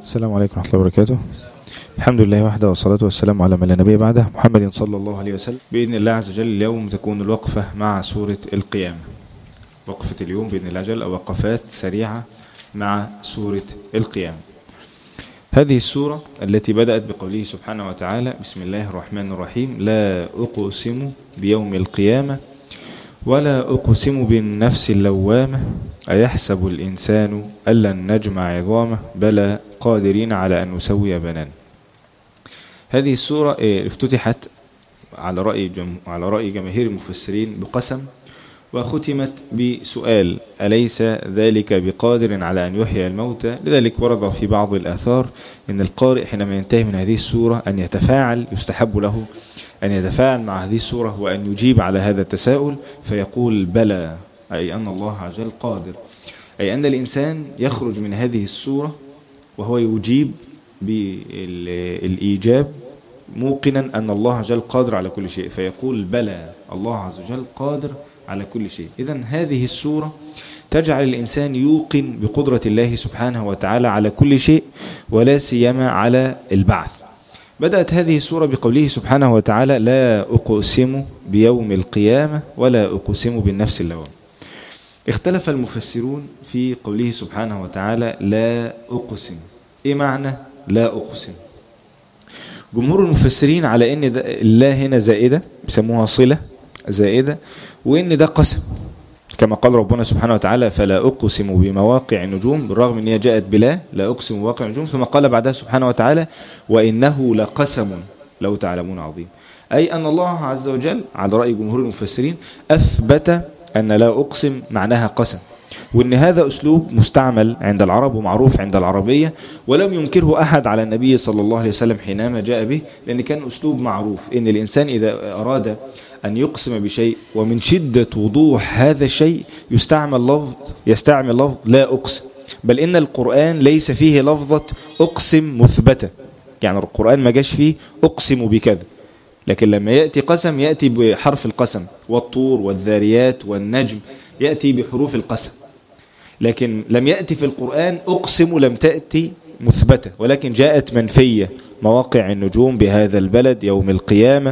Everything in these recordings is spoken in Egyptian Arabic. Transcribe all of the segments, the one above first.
السلام عليكم ورحمة الله وبركاته الحمد لله وحده والصلاة والسلام على من لا نبي بعده محمد صلى الله عليه وسلم بإذن الله عز وجل اليوم تكون الوقفة مع سورة القيامة وقفة اليوم بإذن الله عز وجل أو وقفات سريعة مع سورة القيامة هذه السورة التي بدأت بقوله سبحانه وتعالى بسم الله الرحمن الرحيم لا أقسم بيوم القيامة ولا أقسم بالنفس اللوامة أيحسب الإنسان أن لن نجمع عظامه بلى قادرين على أن نسوي بنان هذه السورة افتتحت على رأي, جم... على رأي جماهير المفسرين بقسم وختمت بسؤال أليس ذلك بقادر على أن يحيي الموتى لذلك ورد في بعض الآثار أن القارئ حينما ينتهي من هذه السورة أن يتفاعل يستحب له أن يتفاعل مع هذه السورة وأن يجيب على هذا التساؤل فيقول بلى أي أن الله عز وجل قادر أي أن الإنسان يخرج من هذه السورة وهو يجيب بالإيجاب موقنا أن الله عز وجل قادر على كل شيء فيقول بلى الله عز وجل قادر على كل شيء إذا هذه السورة تجعل الإنسان يوقن بقدرة الله سبحانه وتعالى على كل شيء ولا سيما على البعث بدأت هذه السورة بقوله سبحانه وتعالى لا أقسم بيوم القيامة ولا أقسم بالنفس اللوام اختلف المفسرون في قوله سبحانه وتعالى لا أقسم إيه معنى لا أقسم جمهور المفسرين على ان الله هنا زائدة بيسموها صلة زائدة وان ده قسم كما قال ربنا سبحانه وتعالى فلا أقسم بمواقع النجوم بالرغم ان هي جاءت بلا لا أقسم بمواقع النجوم ثم قال بعدها سبحانه وتعالى وإنه لقسم لو تعلمون عظيم أي أن الله عز وجل على رأي جمهور المفسرين أثبت أن لا أقسم معناها قسم وان هذا اسلوب مستعمل عند العرب ومعروف عند العربية ولم ينكره احد على النبي صلى الله عليه وسلم حينما جاء به لان كان اسلوب معروف ان الانسان اذا اراد ان يقسم بشيء ومن شدة وضوح هذا الشيء يستعمل لفظ يستعمل لفظ لا اقسم بل ان القرآن ليس فيه لفظة اقسم مثبتة يعني القرآن ما جاش فيه اقسم بكذا لكن لما يأتي قسم يأتي بحرف القسم والطور والذاريات والنجم يأتي بحروف القسم لكن لم يأتي في القرآن أقسم لم تأتي مثبتة ولكن جاءت منفية مواقع النجوم بهذا البلد يوم القيامة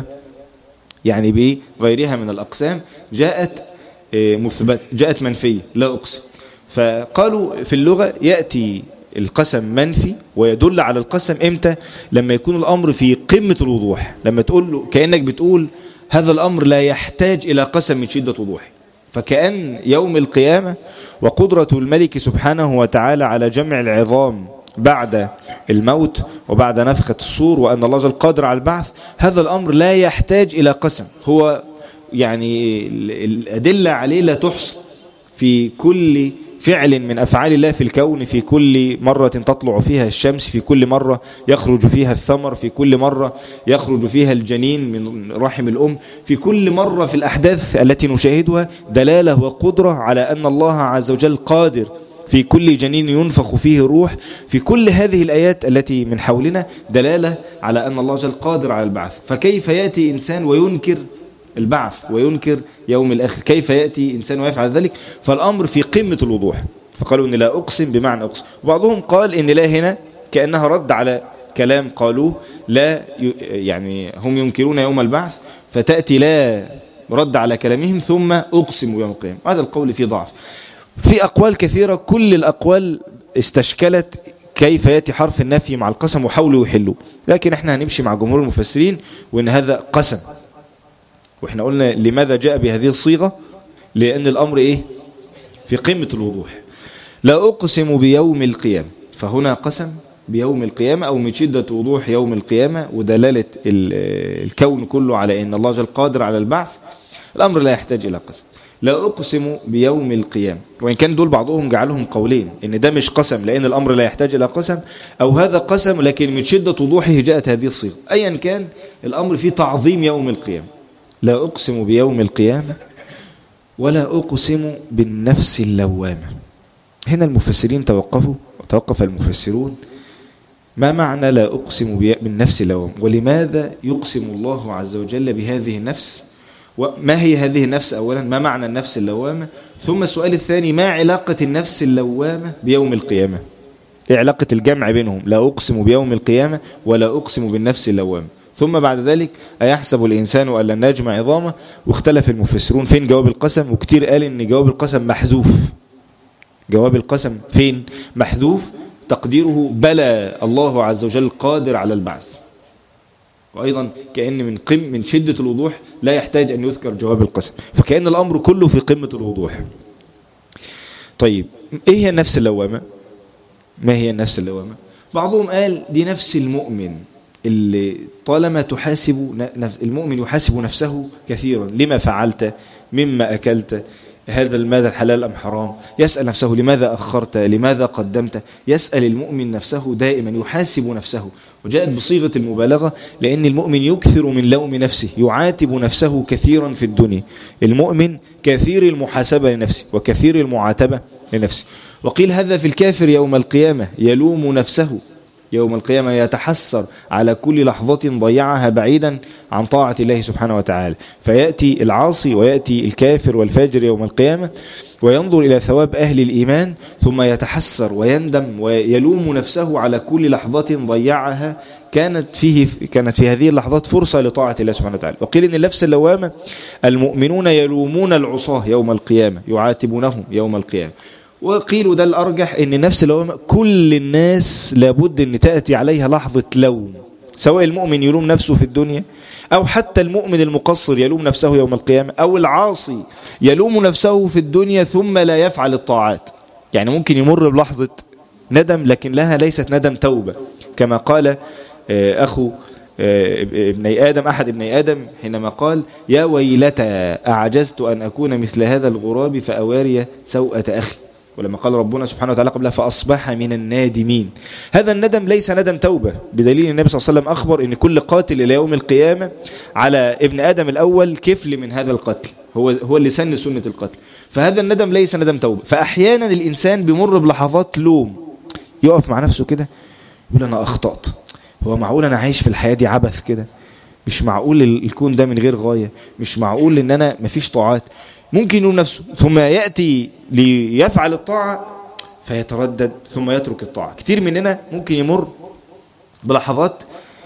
يعني بغيرها من الأقسام جاءت مثبت جاءت منفية لا أقسم فقالوا في اللغة يأتي القسم منفي ويدل على القسم امتى لما يكون الأمر في قمة الوضوح لما تقول له كأنك بتقول هذا الأمر لا يحتاج إلى قسم من شدة وضوحه فكأن يوم القيامة وقدرة الملك سبحانه وتعالى على جمع العظام بعد الموت وبعد نفخة الصور وأن الله جل قادر على البعث هذا الأمر لا يحتاج إلى قسم هو يعني الأدلة عليه لا تحصى في كل فعل من أفعال الله في الكون في كل مرة تطلع فيها الشمس في كل مرة يخرج فيها الثمر في كل مرة يخرج فيها الجنين من رحم الأم في كل مرة في الأحداث التي نشاهدها دلالة وقدرة على أن الله عز وجل قادر في كل جنين ينفخ فيه روح في كل هذه الآيات التي من حولنا دلالة على أن الله جل قادر على البعث فكيف يأتي إنسان وينكر البعث وينكر يوم الآخر كيف يأتي إنسان ويفعل ذلك فالأمر في قمة الوضوح فقالوا إن لا أقسم بمعنى أقسم وبعضهم قال إن لا هنا كأنها رد على كلام قالوه لا يعني هم ينكرون يوم البعث فتأتي لا رد على كلامهم ثم أقسم يوم القيامة هذا القول فيه ضعف في أقوال كثيرة كل الأقوال استشكلت كيف يأتي حرف النفي مع القسم وحاولوا يحلوا لكن احنا هنمشي مع جمهور المفسرين وإن هذا قسم واحنا قلنا لماذا جاء بهذه الصيغة لأن الأمر إيه في قمة الوضوح لا أقسم بيوم القيامة فهنا قسم بيوم القيامة أو من شدة وضوح يوم القيامة ودلالة الكون كله على أن الله جل قادر على البعث الأمر لا يحتاج إلى قسم لا أقسم بيوم القيامة وإن كان دول بعضهم جعلهم قولين إن ده مش قسم لأن الأمر لا يحتاج إلى قسم أو هذا قسم لكن من شدة وضوحه جاءت هذه الصيغة أيا كان الأمر فيه تعظيم يوم القيامة لا أقسم بيوم القيامة ولا أقسم بالنفس اللوامة هنا المفسرين توقفوا وتوقف المفسرون ما معنى لا أقسم بالنفس اللوامة ولماذا يقسم الله عز وجل بهذه النفس وما هي هذه النفس أولا ما معنى النفس اللوامة ثم السؤال الثاني ما علاقة النفس اللوامة بيوم القيامة ايه علاقة الجمع بينهم لا أقسم بيوم القيامة ولا أقسم بالنفس اللوامة ثم بعد ذلك أيحسب الإنسان أن لن نجمع عظامه واختلف المفسرون فين جواب القسم وكتير قال إن جواب القسم محذوف جواب القسم فين محذوف تقديره بلى الله عز وجل قادر على البعث وأيضا كأن من قم من شدة الوضوح لا يحتاج أن يذكر جواب القسم فكأن الأمر كله في قمة الوضوح طيب إيه هي النفس اللوامة ما هي النفس اللوامة بعضهم قال دي نفس المؤمن اللي طالما تحاسب المؤمن يحاسب نفسه كثيرا لما فعلت مما أكلت هذا الماذا الحلال أم حرام يسأل نفسه لماذا أخرت لماذا قدمت يسأل المؤمن نفسه دائما يحاسب نفسه وجاءت بصيغة المبالغة لأن المؤمن يكثر من لوم نفسه يعاتب نفسه كثيرا في الدنيا المؤمن كثير المحاسبة لنفسه وكثير المعاتبة لنفسه وقيل هذا في الكافر يوم القيامة يلوم نفسه يوم القيامة يتحسر على كل لحظة ضيعها بعيدا عن طاعة الله سبحانه وتعالى فيأتي العاصي ويأتي الكافر والفاجر يوم القيامة وينظر إلى ثواب أهل الإيمان ثم يتحسر ويندم ويلوم نفسه على كل لحظة ضيعها كانت فيه كانت في هذه اللحظات فرصة لطاعة الله سبحانه وتعالى وقيل إن النفس اللوامة المؤمنون يلومون العصاة يوم القيامة يعاتبونهم يوم القيامة وقيلوا ده الأرجح ان نفس اللوامة كل الناس لابد ان تأتي عليها لحظة لوم سواء المؤمن يلوم نفسه في الدنيا أو حتى المؤمن المقصر يلوم نفسه يوم القيامة أو العاصي يلوم نفسه في الدنيا ثم لا يفعل الطاعات يعني ممكن يمر بلحظة ندم لكن لها ليست ندم توبة كما قال أخو ابني آدم أحد ابني آدم حينما قال يا ويلتى أعجزت أن أكون مثل هذا الغراب فأواري سوءة أخي ولما قال ربنا سبحانه وتعالى قبلها فأصبح من النادمين هذا الندم ليس ندم توبة بدليل النبي صلى الله عليه وسلم أخبر أن كل قاتل إلى يوم القيامة على ابن آدم الأول كفل من هذا القتل هو هو اللي سن سنة القتل فهذا الندم ليس ندم توبة فأحيانا الإنسان بيمر بلحظات لوم يقف مع نفسه كده يقول أنا أخطأت هو معقول أنا عايش في الحياة دي عبث كده مش معقول الكون ده من غير غاية مش معقول ان انا مفيش طاعات ممكن يلوم نفسه ثم يأتي ليفعل الطاعة فيتردد ثم يترك الطاعة كتير مننا ممكن يمر بلحظات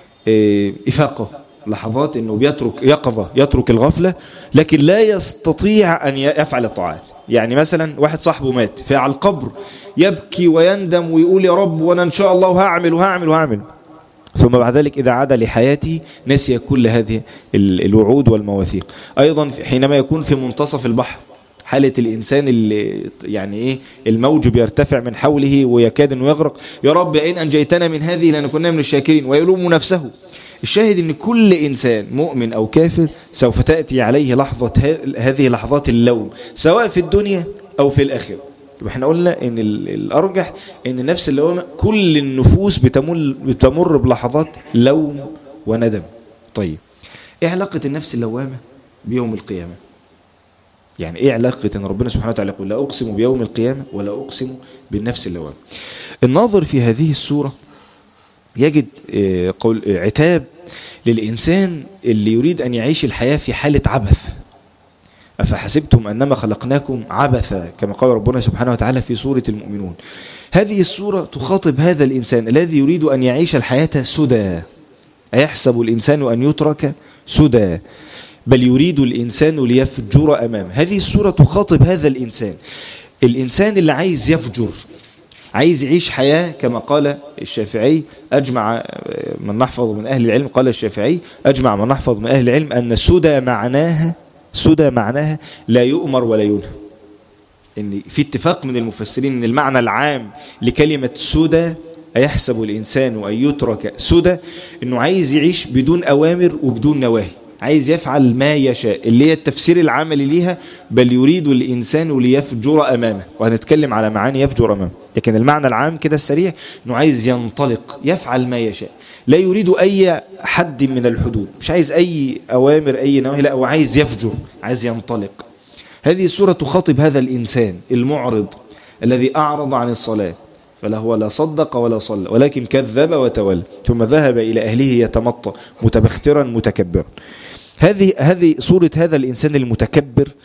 إفاقة لحظات انه بيترك يقظة يترك الغفلة لكن لا يستطيع ان يفعل الطاعات يعني مثلا واحد صاحبه مات فعلى القبر يبكي ويندم ويقول يا رب وانا ان شاء الله هعمل وهعمل وهعمل ثم بعد ذلك إذا عاد لحياته نسي كل هذه الوعود والمواثيق أيضا حينما يكون في منتصف البحر حالة الإنسان اللي يعني إيه الموج بيرتفع من حوله ويكاد أنه يغرق يا رب إن أنجيتنا من هذه لنكون من الشاكرين ويلوم نفسه الشاهد أن كل إنسان مؤمن أو كافر سوف تأتي عليه لحظة هذه لحظات اللوم سواء في الدنيا أو في الآخرة يبقى احنا قلنا ان الارجح ان نفس اللوامة كل النفوس بتمر, بتمر بلحظات لوم وندم طيب ايه علاقة النفس اللوامة بيوم القيامة يعني ايه علاقة ان ربنا سبحانه وتعالى يقول لا اقسم بيوم القيامة ولا اقسم بالنفس اللوامة الناظر في هذه السورة يجد قول عتاب للإنسان اللي يريد أن يعيش الحياة في حالة عبث أفحسبتم أنما خلقناكم عبثا كما قال ربنا سبحانه وتعالى في سورة المؤمنون هذه السورة تخاطب هذا الإنسان الذي يريد أن يعيش الحياة سدى أيحسب الإنسان أن يترك سدى بل يريد الإنسان ليفجر أمامه هذه السورة تخاطب هذا الإنسان الإنسان اللي عايز يفجر عايز يعيش حياة كما قال الشافعي أجمع من نحفظ من أهل العلم قال الشافعي أجمع من نحفظ من أهل العلم أن سدى معناها سدى معناها لا يؤمر ولا ينهى ان في اتفاق من المفسرين ان المعنى العام لكلمة سدى أيحسب الإنسان أن يترك سدى أنه عايز يعيش بدون أوامر وبدون نواهي عايز يفعل ما يشاء اللي هي التفسير العملي ليها بل يريد الإنسان ليفجر أمامه وهنتكلم على معاني يفجر أمامه لكن المعنى العام كده السريع أنه عايز ينطلق يفعل ما يشاء لا يريد أي حد من الحدود مش عايز أي أوامر أي نواهي لا هو عايز يفجر عايز ينطلق هذه السورة تخاطب هذا الإنسان المعرض الذي أعرض عن الصلاة فلا هو لا صدق ولا صلى ولكن كذب وتولى ثم ذهب إلى أهله يتمطى متبخترا متكبرا هذه هذه صورة هذا الإنسان المتكبر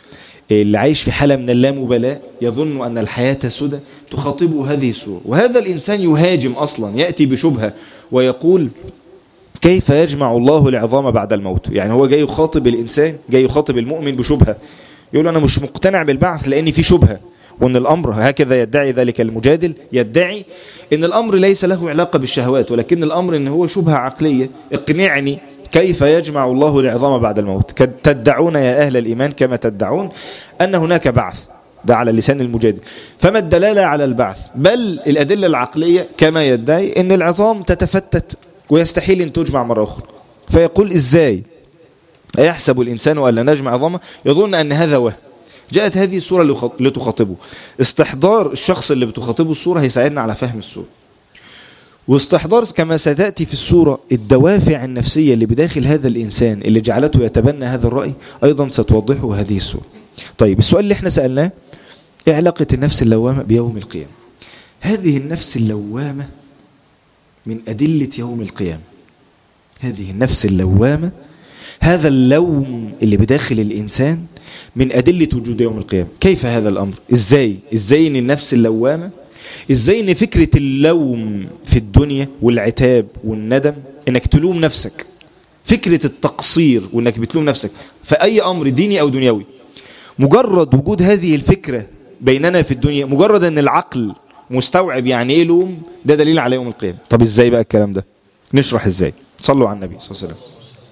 اللي عايش في حالة من اللامبالاة يظن أن الحياة سدى تخاطبه هذه السورة وهذا الإنسان يهاجم أصلا يأتي بشبهة ويقول كيف يجمع الله العظام بعد الموت يعني هو جاي يخاطب الإنسان جاي يخاطب المؤمن بشبهة يقول أنا مش مقتنع بالبعث لأن في شبهة وأن الأمر هكذا يدعي ذلك المجادل يدعي أن الأمر ليس له علاقة بالشهوات ولكن الأمر أن هو شبهة عقلية اقنعني كيف يجمع الله العظام بعد الموت تدعون يا أهل الإيمان كما تدعون أن هناك بعث ده على لسان المجادل فما الدلالة على البعث بل الأدلة العقلية كما يدعي أن العظام تتفتت ويستحيل أن تجمع مرة أخرى فيقول إزاي أيحسب الإنسان أن لا نجمع عظامه يظن أن هذا وهم جاءت هذه الصورة لتخاطبه استحضار الشخص اللي بتخاطبه الصورة هيساعدنا على فهم الصورة واستحضار كما ستأتي في الصورة الدوافع النفسية اللي بداخل هذا الإنسان اللي جعلته يتبنى هذا الرأي أيضا ستوضحه هذه الصورة طيب السؤال اللي احنا سألناه ايه علاقة النفس اللوامة بيوم القيامة هذه النفس اللوامة من أدلة يوم القيامة هذه النفس اللوامة هذا اللوم اللي بداخل الإنسان من أدلة وجود يوم القيامة كيف هذا الأمر إزاي إزاي أن النفس اللوامة إزاي أن فكرة اللوم في الدنيا والعتاب والندم أنك تلوم نفسك فكرة التقصير وأنك بتلوم نفسك في أي أمر ديني أو دنيوي مجرد وجود هذه الفكرة بيننا في الدنيا مجرد أن العقل مستوعب يعني إيه لوم ده دليل على يوم القيامة طب إزاي بقى الكلام ده نشرح إزاي صلوا على النبي صلى الله عليه وسلم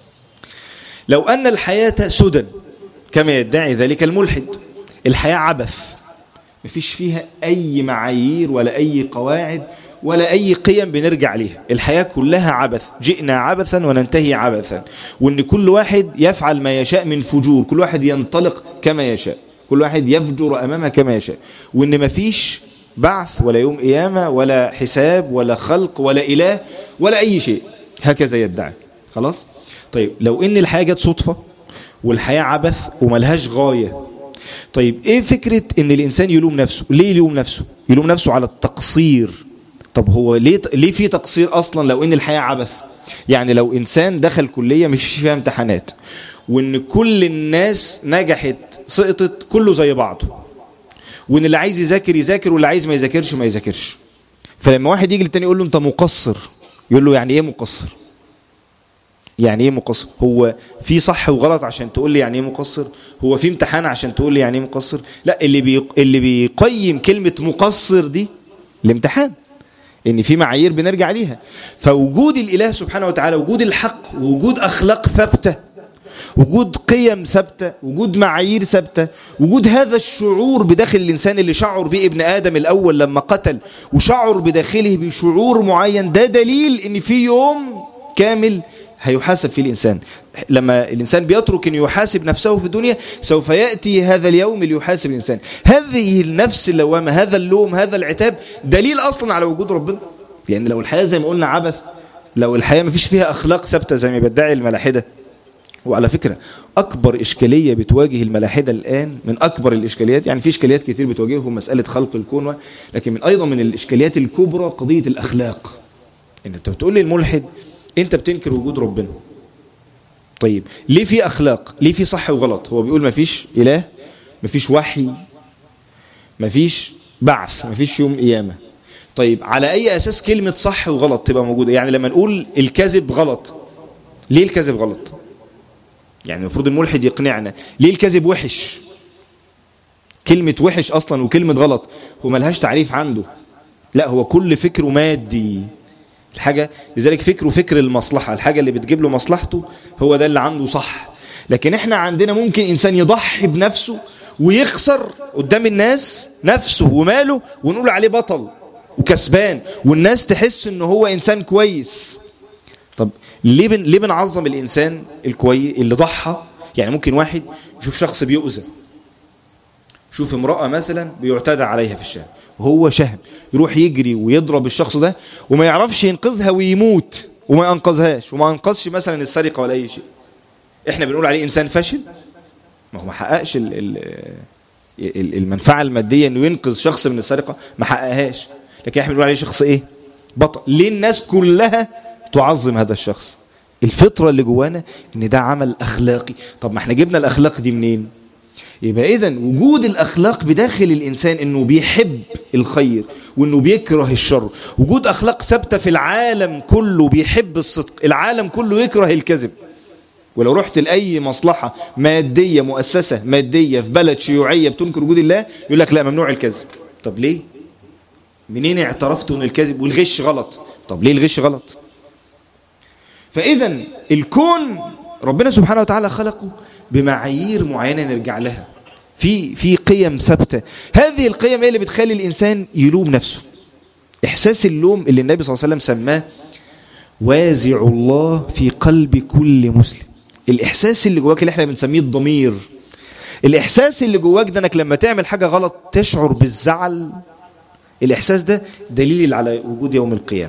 لو أن الحياة سدى كما يدعي ذلك الملحد الحياة عبث مفيش فيها أي معايير ولا أي قواعد ولا أي قيم بنرجع ليها الحياة كلها عبث جئنا عبثا وننتهي عبثا وأن كل واحد يفعل ما يشاء من فجور كل واحد ينطلق كما يشاء كل واحد يفجر أمامه كما يشاء وأن مفيش بعث ولا يوم قيامة ولا حساب ولا خلق ولا إله ولا أي شيء هكذا يدعي خلاص طيب لو ان الحياة جت صدفة والحياة عبث وملهاش غاية طيب ايه فكرة ان الانسان يلوم نفسه ليه يلوم نفسه يلوم نفسه على التقصير طب هو ليه ليه في تقصير اصلا لو ان الحياة عبث يعني لو انسان دخل كلية مش فيها امتحانات وان كل الناس نجحت سقطت كله زي بعضه وان اللي عايز يذاكر يذاكر واللي عايز ما يذاكرش ما يذاكرش فلما واحد يجي للتاني يقول له انت مقصر يقول له يعني ايه مقصر يعني ايه مقصر هو في صح وغلط عشان تقول لي يعني ايه مقصر هو في امتحان عشان تقول لي يعني ايه مقصر لا اللي بي... اللي بيقيم كلمة مقصر دي الامتحان ان في معايير بنرجع ليها فوجود الاله سبحانه وتعالى وجود الحق وجود اخلاق ثابته وجود قيم ثابته وجود معايير ثابته وجود هذا الشعور بداخل الانسان اللي شعر به ابن ادم الاول لما قتل وشعر بداخله بشعور معين ده دليل ان في يوم كامل هيحاسب فيه الإنسان لما الإنسان بيترك أن يحاسب نفسه في الدنيا سوف يأتي هذا اليوم ليحاسب الإنسان هذه النفس اللوامة هذا اللوم هذا العتاب دليل أصلا على وجود ربنا يعني لو الحياة زي ما قلنا عبث لو الحياة ما فيش فيها أخلاق ثابتة زي ما بيدعي الملاحدة وعلى فكرة أكبر إشكالية بتواجه الملاحدة الآن من أكبر الإشكاليات يعني في إشكاليات كتير بتواجههم مسألة خلق الكون لكن من أيضا من الإشكاليات الكبرى قضية الأخلاق إن أنت بتقول لي الملحد انت بتنكر وجود ربنا طيب ليه في اخلاق ليه في صح وغلط هو بيقول مفيش اله مفيش وحي مفيش بعث مفيش يوم قيامه طيب على اي اساس كلمه صح وغلط تبقى موجوده يعني لما نقول الكذب غلط ليه الكذب غلط يعني المفروض الملحد يقنعنا ليه الكذب وحش كلمة وحش أصلا وكلمة غلط هو ملهاش تعريف عنده لا هو كل فكره مادي الحاجة لذلك فكره فكر المصلحة الحاجة اللي بتجيب له مصلحته هو ده اللي عنده صح لكن احنا عندنا ممكن انسان يضحي بنفسه ويخسر قدام الناس نفسه وماله ونقول عليه بطل وكسبان والناس تحس ان هو انسان كويس طب ليه بن ليه بنعظم الانسان الكويس اللي ضحى يعني ممكن واحد يشوف شخص بيؤذى شوف امرأة مثلا بيعتدى عليها في الشارع وهو شهم يروح يجري ويضرب الشخص ده وما يعرفش ينقذها ويموت وما ينقذهاش وما ينقذش مثلا السرقة ولا أي شيء احنا بنقول عليه إنسان فاشل ما هو ما حققش ال ال المنفعة المادية انه ينقذ شخص من السرقة ما حققهاش لكن احنا بنقول عليه شخص ايه بطل ليه الناس كلها تعظم هذا الشخص الفطرة اللي جوانا ان ده عمل اخلاقي طب ما احنا جبنا الاخلاق دي منين يبقى إذا وجود الأخلاق بداخل الإنسان إنه بيحب الخير وإنه بيكره الشر وجود أخلاق ثابتة في العالم كله بيحب الصدق العالم كله يكره الكذب ولو رحت لأي مصلحة مادية مؤسسة مادية في بلد شيوعية بتنكر وجود الله يقول لك لا ممنوع الكذب طب ليه منين اعترفت ان الكذب والغش غلط طب ليه الغش غلط فإذا الكون ربنا سبحانه وتعالى خلقه بمعايير معينة نرجع لها في في قيم ثابتة هذه القيم هي اللي بتخلي الإنسان يلوم نفسه إحساس اللوم اللي النبي صلى الله عليه وسلم سماه وازع الله في قلب كل مسلم الإحساس اللي جواك اللي احنا بنسميه الضمير الإحساس اللي جواك ده انك لما تعمل حاجة غلط تشعر بالزعل الإحساس ده دليل على وجود يوم القيامة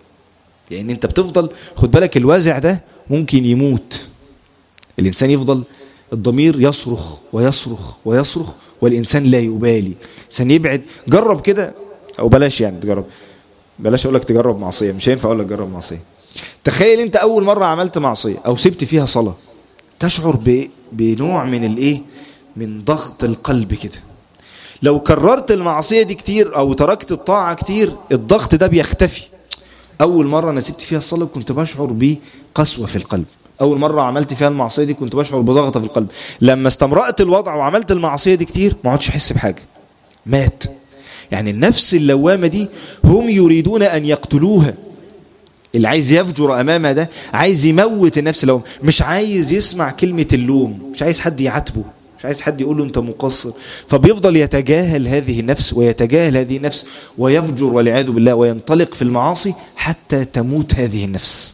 لأن أنت بتفضل خد بالك الوازع ده ممكن يموت الإنسان يفضل الضمير يصرخ ويصرخ ويصرخ والإنسان لا يبالي الإنسان يبعد جرب كده أو بلاش يعني تجرب بلاش أقول لك تجرب معصية مش هينفع أقول لك جرب معصية تخيل أنت أول مرة عملت معصية أو سبت فيها صلاة تشعر بنوع من الإيه من ضغط القلب كده لو كررت المعصية دي كتير أو تركت الطاعة كتير الضغط ده بيختفي أول مرة أنا سبت فيها الصلاة كنت بشعر بقسوة في القلب أول مرة عملت فيها المعصية دي كنت بشعر بضغط في القلب لما استمرأت الوضع وعملت المعصية دي كتير ما عدتش أحس بحاجة مات يعني النفس اللوامة دي هم يريدون أن يقتلوها اللي عايز يفجر أمامها ده عايز يموت النفس اللوامة مش عايز يسمع كلمة اللوم مش عايز حد يعاتبه مش عايز حد يقول له انت مقصر فبيفضل يتجاهل هذه النفس ويتجاهل هذه النفس ويفجر والعياذ بالله وينطلق في المعاصي حتى تموت هذه النفس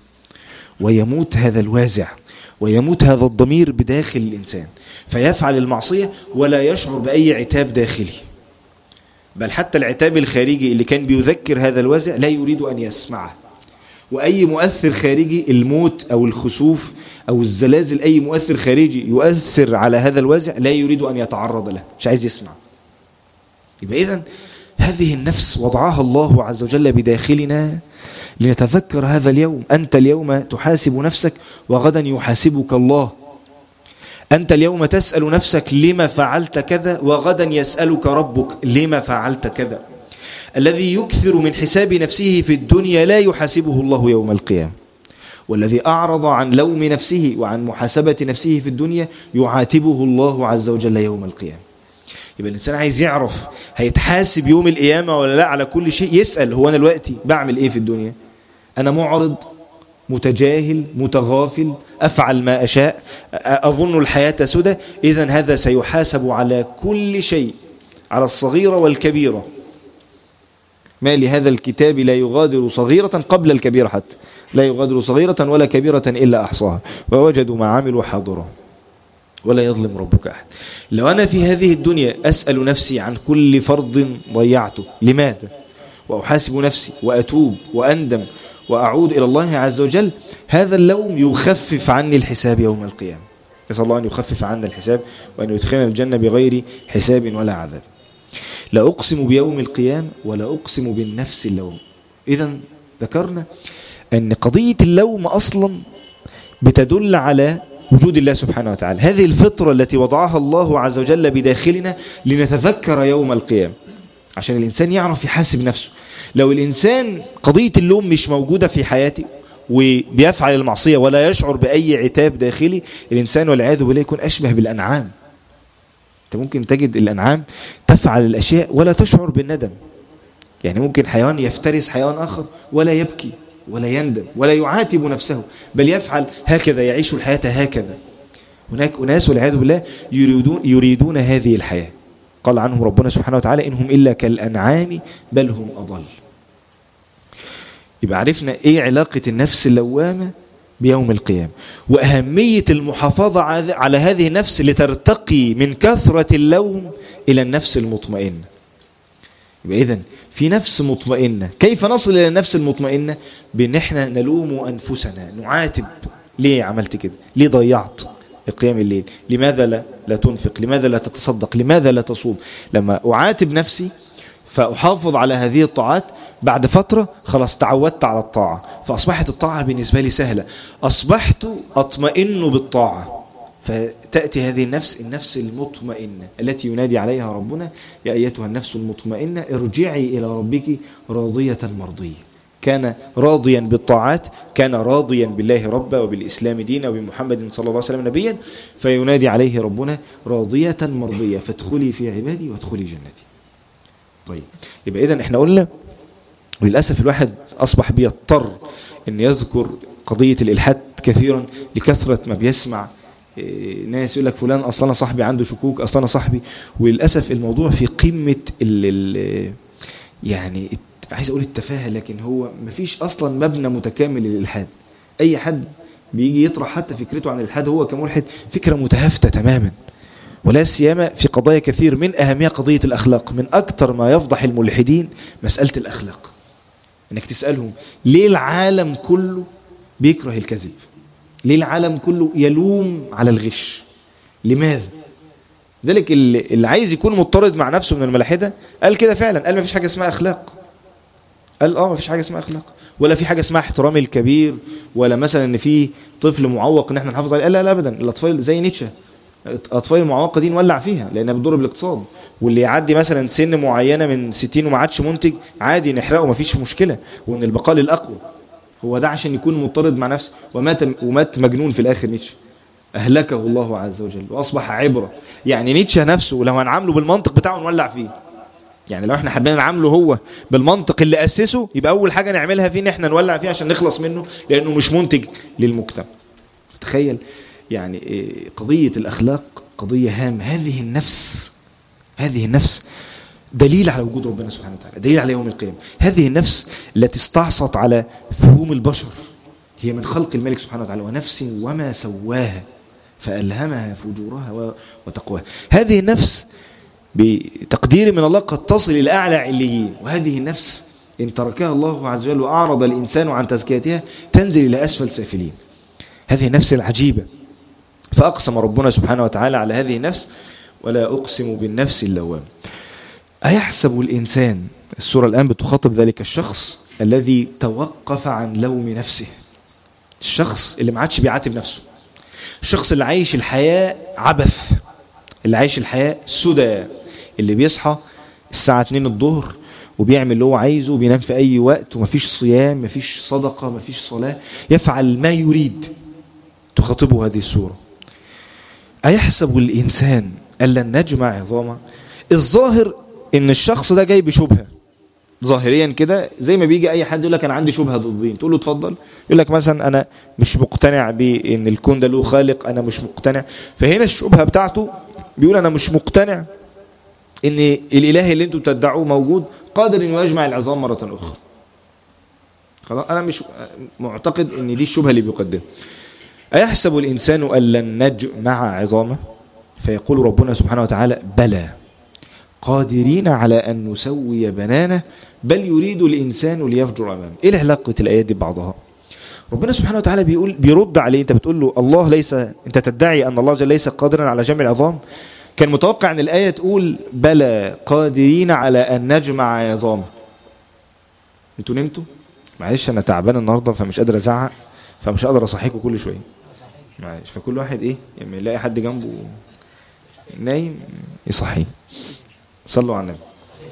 ويموت هذا الوازع ويموت هذا الضمير بداخل الإنسان فيفعل المعصية ولا يشعر بأي عتاب داخلي بل حتى العتاب الخارجي اللي كان بيذكر هذا الوازع لا يريد أن يسمعه وأي مؤثر خارجي الموت أو الخسوف أو الزلازل أي مؤثر خارجي يؤثر على هذا الوازع لا يريد أن يتعرض له مش عايز يسمع يبقى إذن هذه النفس وضعها الله عز وجل بداخلنا لنتذكر هذا اليوم أنت اليوم تحاسب نفسك وغدا يحاسبك الله أنت اليوم تسأل نفسك لما فعلت كذا وغدا يسألك ربك لما فعلت كذا الذي يكثر من حساب نفسه في الدنيا لا يحاسبه الله يوم القيامة والذي أعرض عن لوم نفسه وعن محاسبة نفسه في الدنيا يعاتبه الله عز وجل يوم القيامة يبقى الإنسان عايز يعرف هيتحاسب يوم القيامة ولا لا على كل شيء يسأل هو أنا دلوقتي بعمل إيه في الدنيا أنا معرض متجاهل متغافل أفعل ما أشاء أظن الحياة سدى إذا هذا سيحاسب على كل شيء على الصغيرة والكبيرة ما لهذا الكتاب لا يغادر صغيرة قبل الكبيرة حتى لا يغادر صغيرة ولا كبيرة إلا أحصاها ووجدوا ما عملوا حاضرا ولا يظلم ربك أحد لو أنا في هذه الدنيا أسأل نفسي عن كل فرض ضيعته لماذا وأحاسب نفسي وأتوب وأندم وأعود إلى الله عز وجل هذا اللوم يخفف عني الحساب يوم القيامة نسأل الله أن يخفف عنا الحساب وأن يدخلنا الجنة بغير حساب ولا عذاب لا أقسم بيوم القيامة ولا أقسم بالنفس اللوم إذا ذكرنا أن قضية اللوم أصلا بتدل على وجود الله سبحانه وتعالى هذه الفطرة التي وضعها الله عز وجل بداخلنا لنتذكر يوم القيامة عشان الإنسان يعرف يحاسب نفسه لو الإنسان قضية اللوم مش موجودة في حياته وبيفعل المعصية ولا يشعر بأي عتاب داخلي الإنسان والعياذ بالله يكون أشبه بالأنعام أنت ممكن تجد الأنعام تفعل الأشياء ولا تشعر بالندم يعني ممكن حيوان يفترس حيوان آخر ولا يبكي ولا يندم ولا يعاتب نفسه بل يفعل هكذا يعيش الحياة هكذا هناك أناس والعياذ بالله يريدون, يريدون هذه الحياة قال عنهم ربنا سبحانه وتعالى إنهم إلا كالأنعام بل هم أضل يبقى عرفنا إيه علاقة النفس اللوامة بيوم القيامة وأهمية المحافظة على هذه النفس لترتقي من كثرة اللوم إلى النفس المطمئنة يبقى إذن في نفس مطمئنة كيف نصل إلى النفس المطمئنة بأن احنا نلوم أنفسنا نعاتب ليه عملت كده ليه ضيعت قيام الليل لماذا لا, لا تنفق لماذا لا تتصدق لماذا لا تصوم لما أعاتب نفسي فأحافظ على هذه الطاعات بعد فترة خلاص تعودت على الطاعة فأصبحت الطاعة بالنسبة لي سهلة أصبحت أطمئن بالطاعة فتأتي هذه النفس النفس المطمئنة التي ينادي عليها ربنا يا أيتها النفس المطمئنة ارجعي إلى ربك راضية مرضية كان راضيا بالطاعات كان راضيا بالله ربا وبالإسلام دينا وبمحمد صلى الله عليه وسلم نبيا فينادي عليه ربنا راضية مرضية فادخلي في عبادي وادخلي جنتي طيب يبقى إذا احنا قلنا وللأسف الواحد أصبح بيضطر أن يذكر قضية الإلحاد كثيرا لكثرة ما بيسمع ناس يقول لك فلان أصلا صاحبي عنده شكوك أصلا صاحبي وللأسف الموضوع في قمة ال ال يعني عايز أقول التفاهة لكن هو مفيش أصلا مبنى متكامل للإلحاد أي حد بيجي يطرح حتى فكرته عن الإلحاد هو كملحد فكرة متهافتة تماما ولا سيما في قضايا كثير من أهمية قضية الأخلاق من أكثر ما يفضح الملحدين مسألة الأخلاق انك تسألهم ليه العالم كله بيكره الكذب ليه العالم كله يلوم على الغش لماذا ذلك اللي عايز يكون مضطرد مع نفسه من الملاحدة قال كده فعلا قال ما فيش حاجة اسمها أخلاق قال اه ما فيش حاجة اسمها أخلاق ولا في حاجة اسمها احترام الكبير ولا مثلا ان في طفل معوق ان احنا نحافظ عليه قال لا لا ابدا الاطفال زي نيتشه الاطفال المعوقه دي نولع فيها لانها بتضر بالاقتصاد واللي يعدي مثلا سن معينه من 60 وما عادش منتج عادي نحرقه ما فيش مشكله وان البقاء للاقوى هو ده عشان يكون مضطرد مع نفسه ومات ومات مجنون في الاخر نيتشه اهلكه الله عز وجل واصبح عبره يعني نيتشه نفسه لو هنعامله بالمنطق بتاعه نولع فيه يعني لو احنا حابين نعامله هو بالمنطق اللي اسسه يبقى اول حاجه نعملها فيه ان احنا نولع فيه عشان نخلص منه لانه مش منتج للمجتمع تخيل يعني قضية الأخلاق قضية هامة هذه النفس هذه النفس دليل على وجود ربنا سبحانه وتعالى دليل على يوم القيامة هذه النفس التي استعصت على فهوم البشر هي من خلق الملك سبحانه وتعالى ونفس وما سواها فألهمها فجورها وتقواها هذه النفس بتقدير من الله قد تصل إلى أعلى عليين وهذه النفس إن تركها الله عز وجل وأعرض الإنسان عن تزكيتها تنزل إلى أسفل سافلين هذه النفس العجيبة فأقسم ربنا سبحانه وتعالى على هذه النفس ولا أقسم بالنفس اللوام أيحسب الإنسان السورة الآن بتخاطب ذلك الشخص الذي توقف عن لوم نفسه الشخص اللي ما عادش بيعاتب نفسه الشخص اللي عايش الحياة عبث اللي عايش الحياة سدى اللي بيصحى الساعة 2 الظهر وبيعمل اللي هو عايزه وبينام في أي وقت ومفيش صيام مفيش صدقة مفيش صلاة يفعل ما يريد تخاطبه هذه السورة أيحسب الإنسان أن لن نجمع عظامه الظاهر إن الشخص ده جاي بشبهة ظاهريا كده زي ما بيجي أي حد يقول لك أنا عندي شبهة ضد الدين تقول له اتفضل يقول لك مثلا أنا مش مقتنع بإن الكون ده له خالق أنا مش مقتنع فهنا الشبهة بتاعته بيقول أنا مش مقتنع إن الإله اللي أنتم بتدعوه موجود قادر إنه يجمع العظام مرة أخرى خلاص أنا مش معتقد إن دي الشبهة اللي بيقدمها أيحسب الإنسان أن لن نجمع عظامه فيقول ربنا سبحانه وتعالى بلى قادرين على أن نسوي بنانه بل يريد الإنسان ليفجر أمامه إيه العلاقة الآيات دي ببعضها ربنا سبحانه وتعالى بيقول بيرد عليه انت بتقول له الله ليس انت تدعي ان الله جل ليس قادرا على جمع العظام كان متوقع ان الايه تقول بلى قادرين على ان نجمع عظامه انتوا نمتوا معلش انا تعبان النهارده فمش قادر ازعق فمش هقدر اصحيكم كل شويه معلش فكل واحد ايه يعني يلاقي حد جنبه نايم يصحيه صلوا على النبي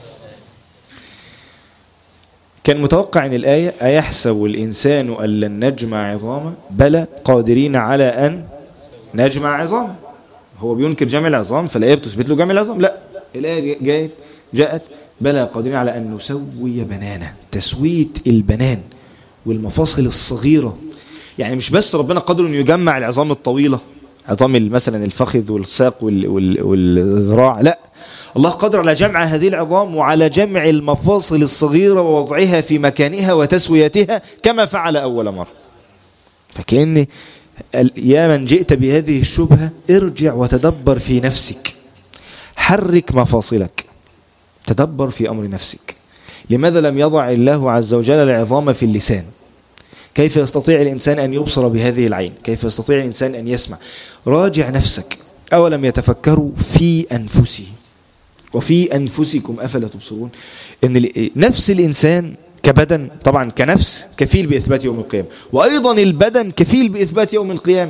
كان متوقع ان الايه ايحسب الانسان ان لن نجمع عظامه بلى قادرين على ان نجمع عظامه هو بينكر جمع العظام فالايه بتثبت له جمع العظام لا الايه جاءت جاءت بلى قادرين على ان نسوي بنانه تسويه البنان والمفاصل الصغيره يعني مش بس ربنا قادر انه يجمع العظام الطويله عظام مثلا الفخذ والساق والذراع لا الله قادر على جمع هذه العظام وعلى جمع المفاصل الصغيرة ووضعها في مكانها وتسويتها كما فعل أول مرة فكأن يا من جئت بهذه الشبهة ارجع وتدبر في نفسك حرك مفاصلك تدبر في أمر نفسك لماذا لم يضع الله عز وجل العظام في اللسان كيف يستطيع الإنسان أن يبصر بهذه العين كيف يستطيع الإنسان أن يسمع راجع نفسك أولم يتفكروا في أنفسهم وفي أنفسكم أفلا تبصرون إن نفس الإنسان كبدن طبعا كنفس كفيل بإثبات يوم القيامة وأيضا البدن كفيل بإثبات يوم القيامة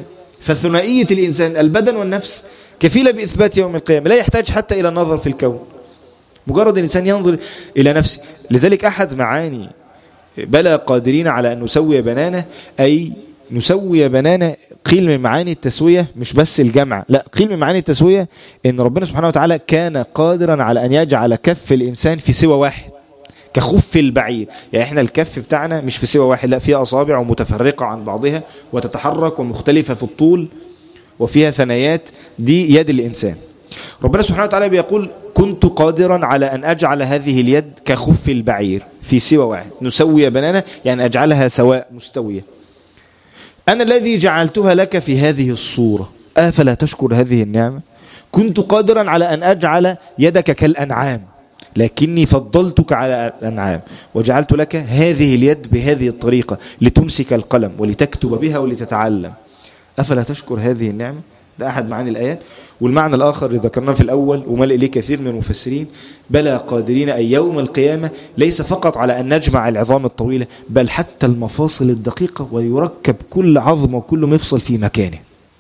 فثنائية الإنسان البدن والنفس كفيلة بإثبات يوم القيامة لا يحتاج حتى إلى النظر في الكون مجرد الإنسان ينظر إلى نفسه لذلك أحد معاني بلى قادرين على أن نسوي بنانه أي نسوي بنانه قيل من معاني التسوية مش بس الجمع لا قيل من معاني التسوية ان ربنا سبحانه وتعالى كان قادرا على ان يجعل كف الانسان في سوى واحد كخف البعير يعني احنا الكف بتاعنا مش في سوى واحد لا فيها اصابع ومتفرقة عن بعضها وتتحرك ومختلفة في الطول وفيها ثنايات دي يد الانسان ربنا سبحانه وتعالى بيقول كنت قادرا على ان اجعل هذه اليد كخف البعير في سوى واحد نسوي بنانه يعني اجعلها سواء مستويه أنا الذي جعلتها لك في هذه الصورة أفلا تشكر هذه النعمة كنت قادرا على أن أجعل يدك كالأنعام لكني فضلتك على الأنعام وجعلت لك هذه اليد بهذه الطريقة لتمسك القلم ولتكتب بها ولتتعلم أفلا تشكر هذه النعمة ده أحد معاني الآيات والمعنى الآخر اللي ذكرناه في الأول وملء إليه كثير من المفسرين بلى قادرين أي يوم القيامة ليس فقط على أن نجمع العظام الطويلة بل حتى المفاصل الدقيقة ويركب كل عظم وكل مفصل في مكانه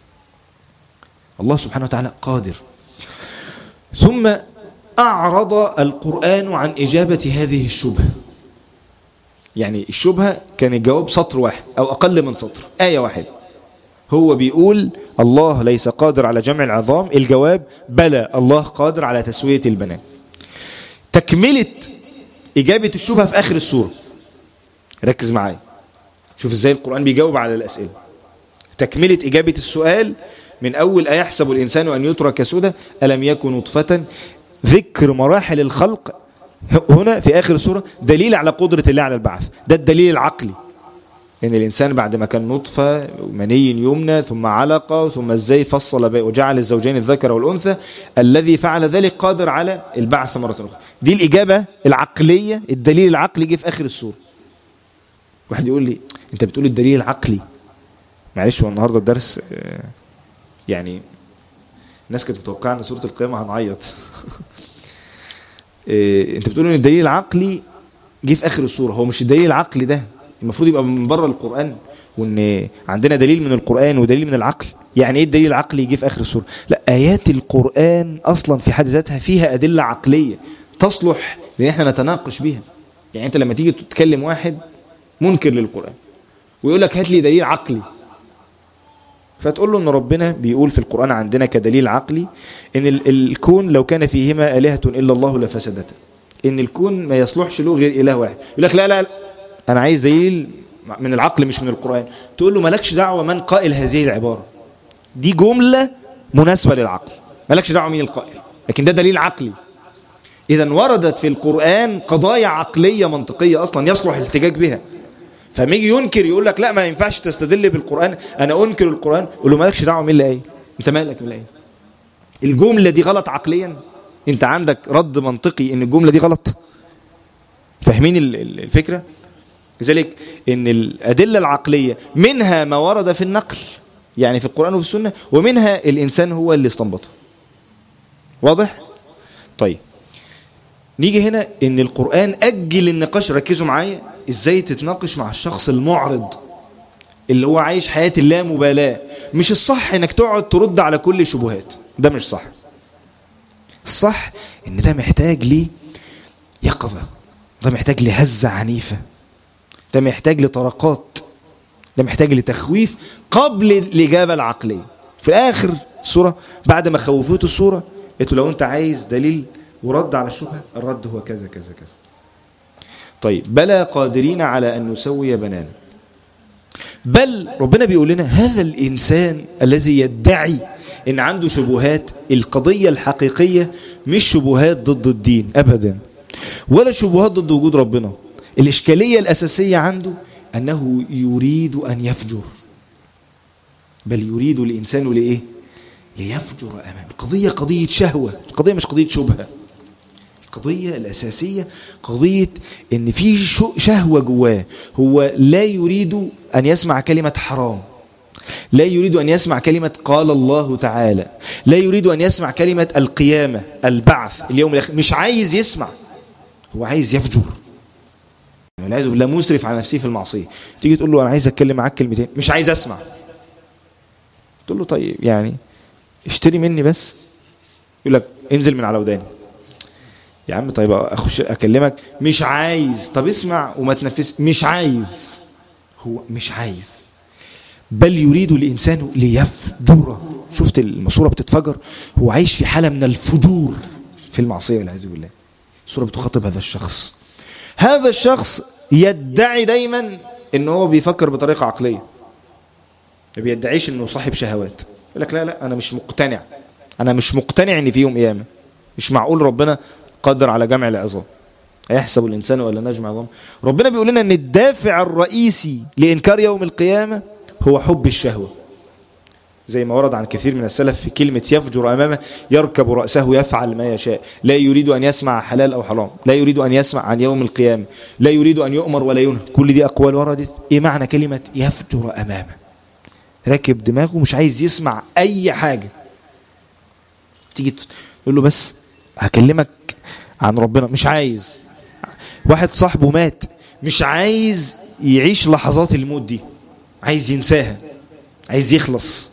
الله سبحانه وتعالى قادر ثم أعرض القرآن عن إجابة هذه الشبهة يعني الشبهة كان الجواب سطر واحد أو أقل من سطر آية واحدة هو بيقول الله ليس قادر على جمع العظام الجواب بلى الله قادر على تسوية البنات تكملة إجابة الشبهة في آخر السورة ركز معايا شوف ازاي القرآن بيجاوب على الأسئلة تكملة إجابة السؤال من أول أيحسب الإنسان أن يترك سدى ألم يكن نطفة ذكر مراحل الخلق هنا في آخر السورة دليل على قدرة الله على البعث ده الدليل العقلي ان يعني الانسان بعد ما كان نطفه مني يمنى ثم علقه ثم ازاي فصل بي وجعل الزوجين الذكر والانثى الذي فعل ذلك قادر على البعث مره اخرى دي الاجابه العقليه الدليل العقلي جه في اخر السوره واحد يقول لي انت بتقول الدليل العقلي معلش هو النهارده الدرس يعني الناس كانت متوقعه ان سوره القيامه هنعيط انت بتقول ان الدليل العقلي جه في اخر السوره هو مش الدليل العقلي ده المفروض يبقى من بره القرآن وان عندنا دليل من القرآن ودليل من العقل يعني ايه الدليل العقلي يجي في اخر السورة لا ايات القرآن اصلا في حد ذاتها فيها ادلة عقلية تصلح لان احنا نتناقش بيها يعني انت لما تيجي تتكلم واحد منكر للقرآن ويقول لك هات لي دليل عقلي فتقول له ان ربنا بيقول في القرآن عندنا كدليل عقلي ان الكون لو كان فيهما آلهة الا الله لفسدتا ان الكون ما يصلحش له غير اله واحد يقول لك لا لا انا عايز دليل من العقل مش من القرآن تقول له مالكش دعوة من قائل هذه العبارة دي جملة مناسبة للعقل مالكش دعوة مين القائل لكن ده دليل عقلي إذا وردت في القرآن قضايا عقلية منطقية أصلا يصلح الاحتجاج بها فما يجي ينكر يقول لك لا ما ينفعش تستدل بالقرآن أنا أنكر القرآن قول له مالكش دعوة مين اللي قايل أنت مالك من الآية الجملة دي غلط عقليا أنت عندك رد منطقي إن الجملة دي غلط فاهمين الفكرة لذلك ان الادله العقليه منها ما ورد في النقل يعني في القران وفي السنه ومنها الانسان هو اللي استنبطه واضح طيب نيجي هنا ان القران اجل النقاش ركزوا معايا ازاي تتناقش مع الشخص المعرض اللي هو عايش حياه اللامبالاه مش الصح انك تقعد ترد على كل الشبهات ده مش صح الصح ان ده محتاج ليه يقظه ده محتاج لهزه عنيفه ده محتاج لطرقات ده محتاج لتخويف قبل الإجابة العقلية في آخر السورة بعد ما خوفوه السورة قلت لو أنت عايز دليل ورد على الشبهة الرد هو كذا كذا كذا طيب بلى قادرين على أن نسوي بنانا بل ربنا بيقول لنا هذا الإنسان الذي يدعي إن عنده شبهات القضية الحقيقية مش شبهات ضد الدين أبدا ولا شبهات ضد وجود ربنا الإشكالية الأساسية عنده أنه يريد أن يفجر بل يريد الإنسان لإيه ليفجر أمام القضية قضية شهوة القضية مش قضية شبهة القضية الأساسية قضية أن في شهوة جواه هو لا يريد أن يسمع كلمة حرام لا يريد أن يسمع كلمة قال الله تعالى لا يريد أن يسمع كلمة القيامة البعث اليوم الأخير مش عايز يسمع هو عايز يفجر والعياذ بالله مسرف على نفسه في المعصيه تيجي تقول له انا عايز اتكلم معاك كلمتين مش عايز اسمع تقول له طيب يعني اشتري مني بس يقول لك انزل من على وداني يا عم طيب اخش اكلمك مش عايز طب اسمع وما تنفس مش عايز هو مش عايز بل يريد الانسان ليفجر شفت الماسوره بتتفجر هو عايش في حاله من الفجور في المعصيه والعياذ بالله السوره بتخاطب هذا الشخص هذا الشخص يدعي دايما ان هو بيفكر بطريقه عقليه ما بيدعيش انه صاحب شهوات يقول لك لا لا انا مش مقتنع انا مش مقتنع ان في يوم قيامه مش معقول ربنا قدر على جمع العظام أيحسب الإنسان ولا نجمع عظام ربنا بيقول لنا أن الدافع الرئيسي لإنكار يوم القيامة هو حب الشهوة زي ما ورد عن كثير من السلف في كلمة يفجر أمامه يركب رأسه يفعل ما يشاء لا يريد أن يسمع حلال أو حرام لا يريد أن يسمع عن يوم القيامة لا يريد أن يؤمر ولا ينهى كل دي أقوال وردت إيه معنى كلمة يفجر أمامه راكب دماغه مش عايز يسمع أي حاجة تيجي تقول له بس هكلمك عن ربنا مش عايز واحد صاحبه مات مش عايز يعيش لحظات الموت دي عايز ينساها عايز يخلص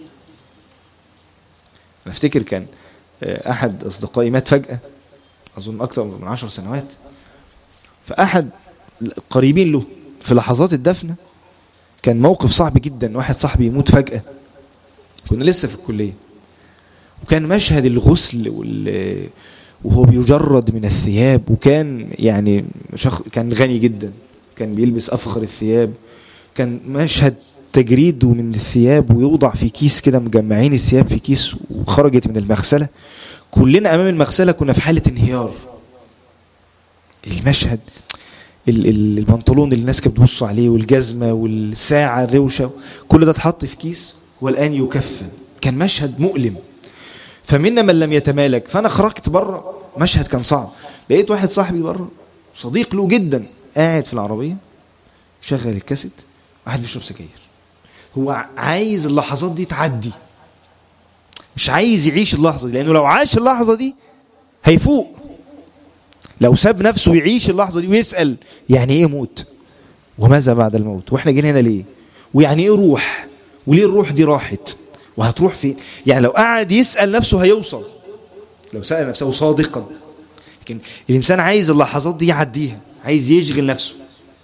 انا افتكر كان احد اصدقائي مات فجأة اظن اكثر من عشر سنوات فاحد قريبين له في لحظات الدفنة كان موقف صعب جدا واحد صاحبي يموت فجأة كنا لسه في الكلية وكان مشهد الغسل وال وهو بيجرد من الثياب وكان يعني شخص كان غني جدا كان بيلبس افخر الثياب كان مشهد تجريده من الثياب ويوضع في كيس كده مجمعين الثياب في كيس وخرجت من المغسله كلنا امام المغسله كنا في حاله انهيار المشهد البنطلون اللي الناس كانت بتبص عليه والجزمه والساعه الروشه كل ده اتحط في كيس والان يكفن كان مشهد مؤلم فمنا من لم يتمالك فانا خرجت بره مشهد كان صعب لقيت واحد صاحبي بره صديق له جدا قاعد في العربيه شغل الكاسيت واحد بيشرب سجاير هو عايز اللحظات دي تعدي مش عايز يعيش اللحظه دي لانه لو عاش اللحظه دي هيفوق لو ساب نفسه يعيش اللحظه دي ويسال يعني ايه موت وماذا بعد الموت واحنا جينا هنا ليه ويعني ايه روح وليه الروح دي راحت وهتروح فين يعني لو قعد يسأل نفسه هيوصل لو سأل نفسه صادقا لكن الإنسان عايز اللحظات دي يعديها عايز يشغل نفسه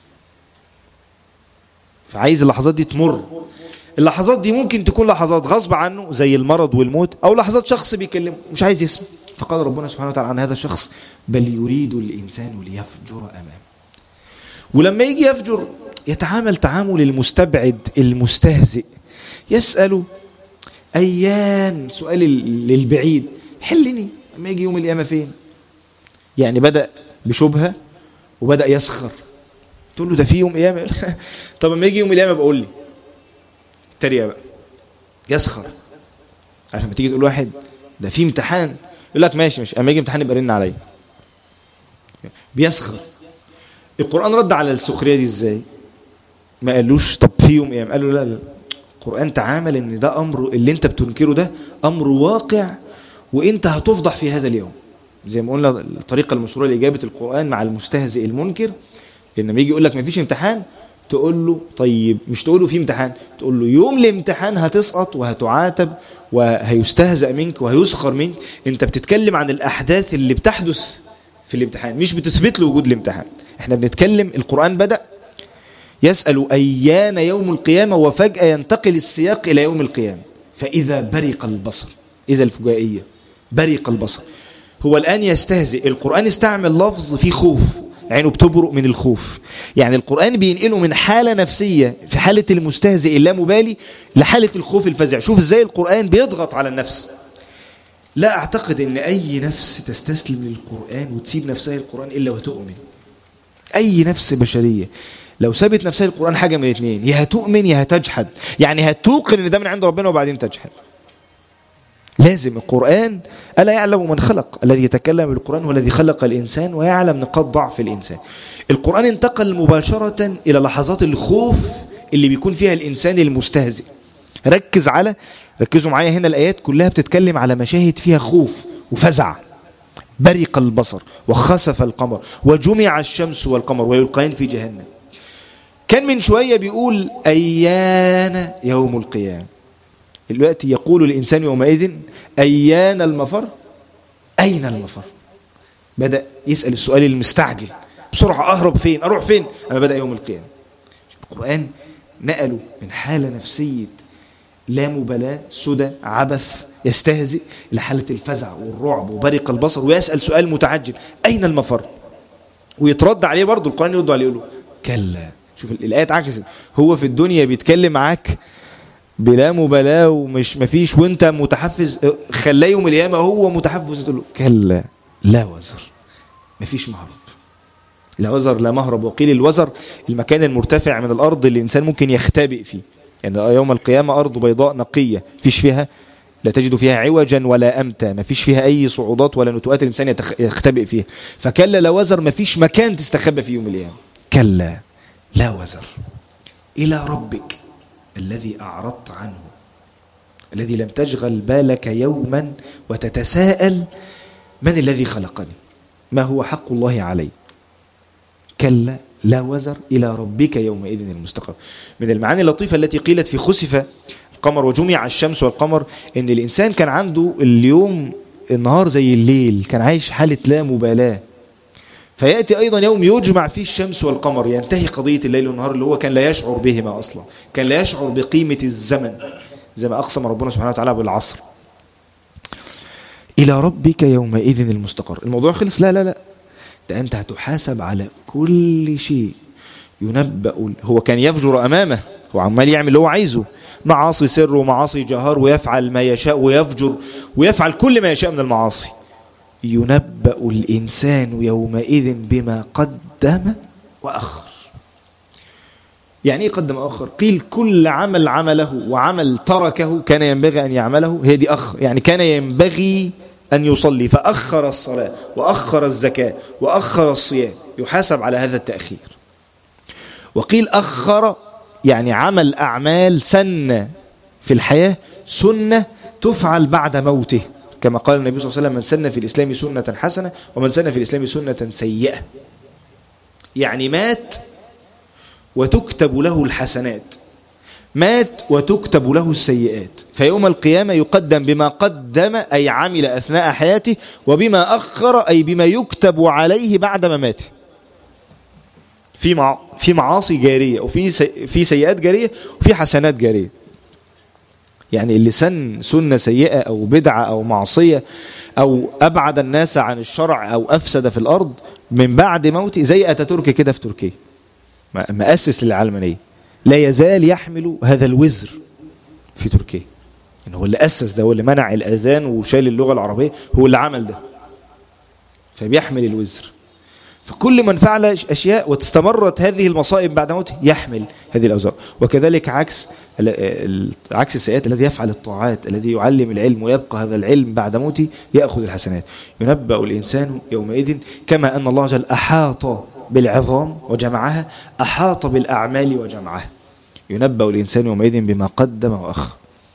فعايز اللحظات دي تمر اللحظات دي ممكن تكون لحظات غصب عنه زي المرض والموت أو لحظات شخص بيكلمه مش عايز يسمع فقال ربنا سبحانه وتعالى عن هذا الشخص بل يريد الإنسان ليفجر أمامه ولما يجي يفجر يتعامل تعامل المستبعد المستهزئ يسأل أيان سؤال للبعيد حلني لما يجي يوم القيامة فين يعني بدأ بشبهة وبدأ يسخر تقول له ده في يوم قيامة طب لما يجي يوم القيامة بقول لي تريقة بقى يسخر عارف لما تيجي تقول واحد ده في امتحان يقول لك ماشي مش اما يجي امتحان يبقى رن عليا بيسخر القرآن رد على السخرية دي ازاي ما قالوش طب في يوم قيامة قال له لا لا القرآن تعامل ان ده امر اللي انت بتنكره ده امر واقع وانت هتفضح في هذا اليوم زي ما قلنا الطريقة المشهورة لإجابة القرآن مع المستهزئ المنكر لما يجي يقول لك ما فيش امتحان تقول له طيب مش تقول له في امتحان تقول له يوم الامتحان هتسقط وهتعاتب وهيستهزأ منك وهيسخر منك انت بتتكلم عن الاحداث اللي بتحدث في الامتحان مش بتثبت له وجود الامتحان احنا بنتكلم القرآن بدأ يسأل أيان يوم القيامة وفجأة ينتقل السياق إلى يوم القيامة فإذا برق البصر إذا الفجائية برق البصر هو الآن يستهزئ القرآن استعمل لفظ فيه خوف عينه بتبرق من الخوف يعني القرآن بينقله من حالة نفسية في حالة المستهزئ اللامبالي لحالة الخوف الفزع شوف ازاي القرآن بيضغط على النفس لا أعتقد أن أي نفس تستسلم للقرآن وتسيب نفسها القرآن إلا وتؤمن أي نفس بشرية لو سابت نفسها القرآن حاجة من الاثنين يا هتؤمن يا هتجحد يعني هتوقن ان ده من عند ربنا وبعدين تجحد لازم القرآن ألا يعلم من خلق الذي يتكلم بالقرآن هو الذي خلق الإنسان ويعلم نقاط ضعف الإنسان القرآن انتقل مباشرة إلى لحظات الخوف اللي بيكون فيها الإنسان المستهزئ ركز على ركزوا معايا هنا الآيات كلها بتتكلم على مشاهد فيها خوف وفزع برق البصر وخسف القمر وجمع الشمس والقمر ويلقين في جهنم كان من شوية بيقول أيان يوم القيامة دلوقتي يقول الإنسان يومئذ أيان المفر أين المفر بدأ يسأل السؤال المستعجل بسرعة أهرب فين أروح فين أما بدأ يوم القيامة القرآن نقله من حالة نفسية لا مبالاة سدى عبث يستهزئ لحالة الفزع والرعب وبرق البصر ويسأل سؤال متعجل أين المفر ويترد عليه برضه القرآن يرد عليه يقول له كلا شوف الآية اتعكست هو في الدنيا بيتكلم معاك بلا مبالاة ومش مفيش وانت متحفز خلاه يوم القيامة هو متحفز تقول له كلا لا وزر مفيش مهرب لا وزر لا مهرب وقيل الوزر المكان المرتفع من الأرض اللي الإنسان ممكن يختبئ فيه يعني يوم القيامة أرض بيضاء نقية فيش فيها لا تجد فيها عوجا ولا أمتا ما فيش فيها أي صعودات ولا نتوءات الإنسان يختبئ فيها فكلا لا وزر ما فيش مكان تستخبى فيه يوم القيامة كلا لا وزر إلى ربك الذي أعرضت عنه الذي لم تشغل بالك يوما وتتساءل من الذي خلقني ما هو حق الله علي كلا لا وزر إلى ربك يومئذ المستقر من المعاني اللطيفة التي قيلت في خسف القمر وجمع الشمس والقمر ان الانسان كان عنده اليوم النهار زي الليل كان عايش حالة لا مبالاة فيأتي أيضا يوم يجمع فيه الشمس والقمر ينتهي قضية الليل والنهار اللي هو كان لا يشعر بهما أصلا كان لا يشعر بقيمة الزمن زي ما أقسم ربنا سبحانه وتعالى بالعصر إلى ربك يومئذ المستقر الموضوع خلص لا لا لا ده أنت هتحاسب على كل شيء ينبأ هو كان يفجر أمامه هو عمال يعمل اللي هو عايزه معاصي سر ومعاصي جهار ويفعل ما يشاء ويفجر ويفعل كل ما يشاء من المعاصي ينبأ الإنسان يومئذ بما قدم وأخر يعني ايه قدم وأخر قيل كل عمل عمله وعمل تركه كان ينبغي أن يعمله هي دي أخ يعني كان ينبغي أن يصلي فأخر الصلاة وأخر الزكاة وأخر الصيام يحاسب على هذا التأخير وقيل أخر يعني عمل أعمال سنة في الحياة سنة تفعل بعد موته كما قال النبي صلى الله عليه وسلم من سن في الإسلام سنة حسنة ومن سن في الإسلام سنة سيئة يعني مات وتكتب له الحسنات مات وتكتب له السيئات فيوم القيامة يقدم بما قدم أي عمل أثناء حياته وبما أخر أي بما يكتب عليه بعد مماته في مع... في معاصي جارية وفي سي... في سيئات جارية وفي حسنات جارية يعني اللي سن سنة سيئة أو بدعة أو معصية أو أبعد الناس عن الشرع أو أفسد في الأرض من بعد موته زي أتاتورك كده في تركيا مؤسس للعلمانية لا يزال يحمل هذا الوزر في تركيا يعني هو اللي أسس ده هو اللي منع الأذان وشال اللغة العربية هو اللي عمل ده فبيحمل الوزر فكل من فعل أشياء واستمرت هذه المصائب بعد موته يحمل هذه الأوزار وكذلك عكس عكس السيئات الذي يفعل الطاعات الذي يعلم العلم ويبقى هذا العلم بعد موته يأخذ الحسنات ينبأ الإنسان يومئذ كما أن الله جل أحاط بالعظام وجمعها أحاط بالأعمال وجمعها ينبأ الإنسان يومئذ بما قدم وأخر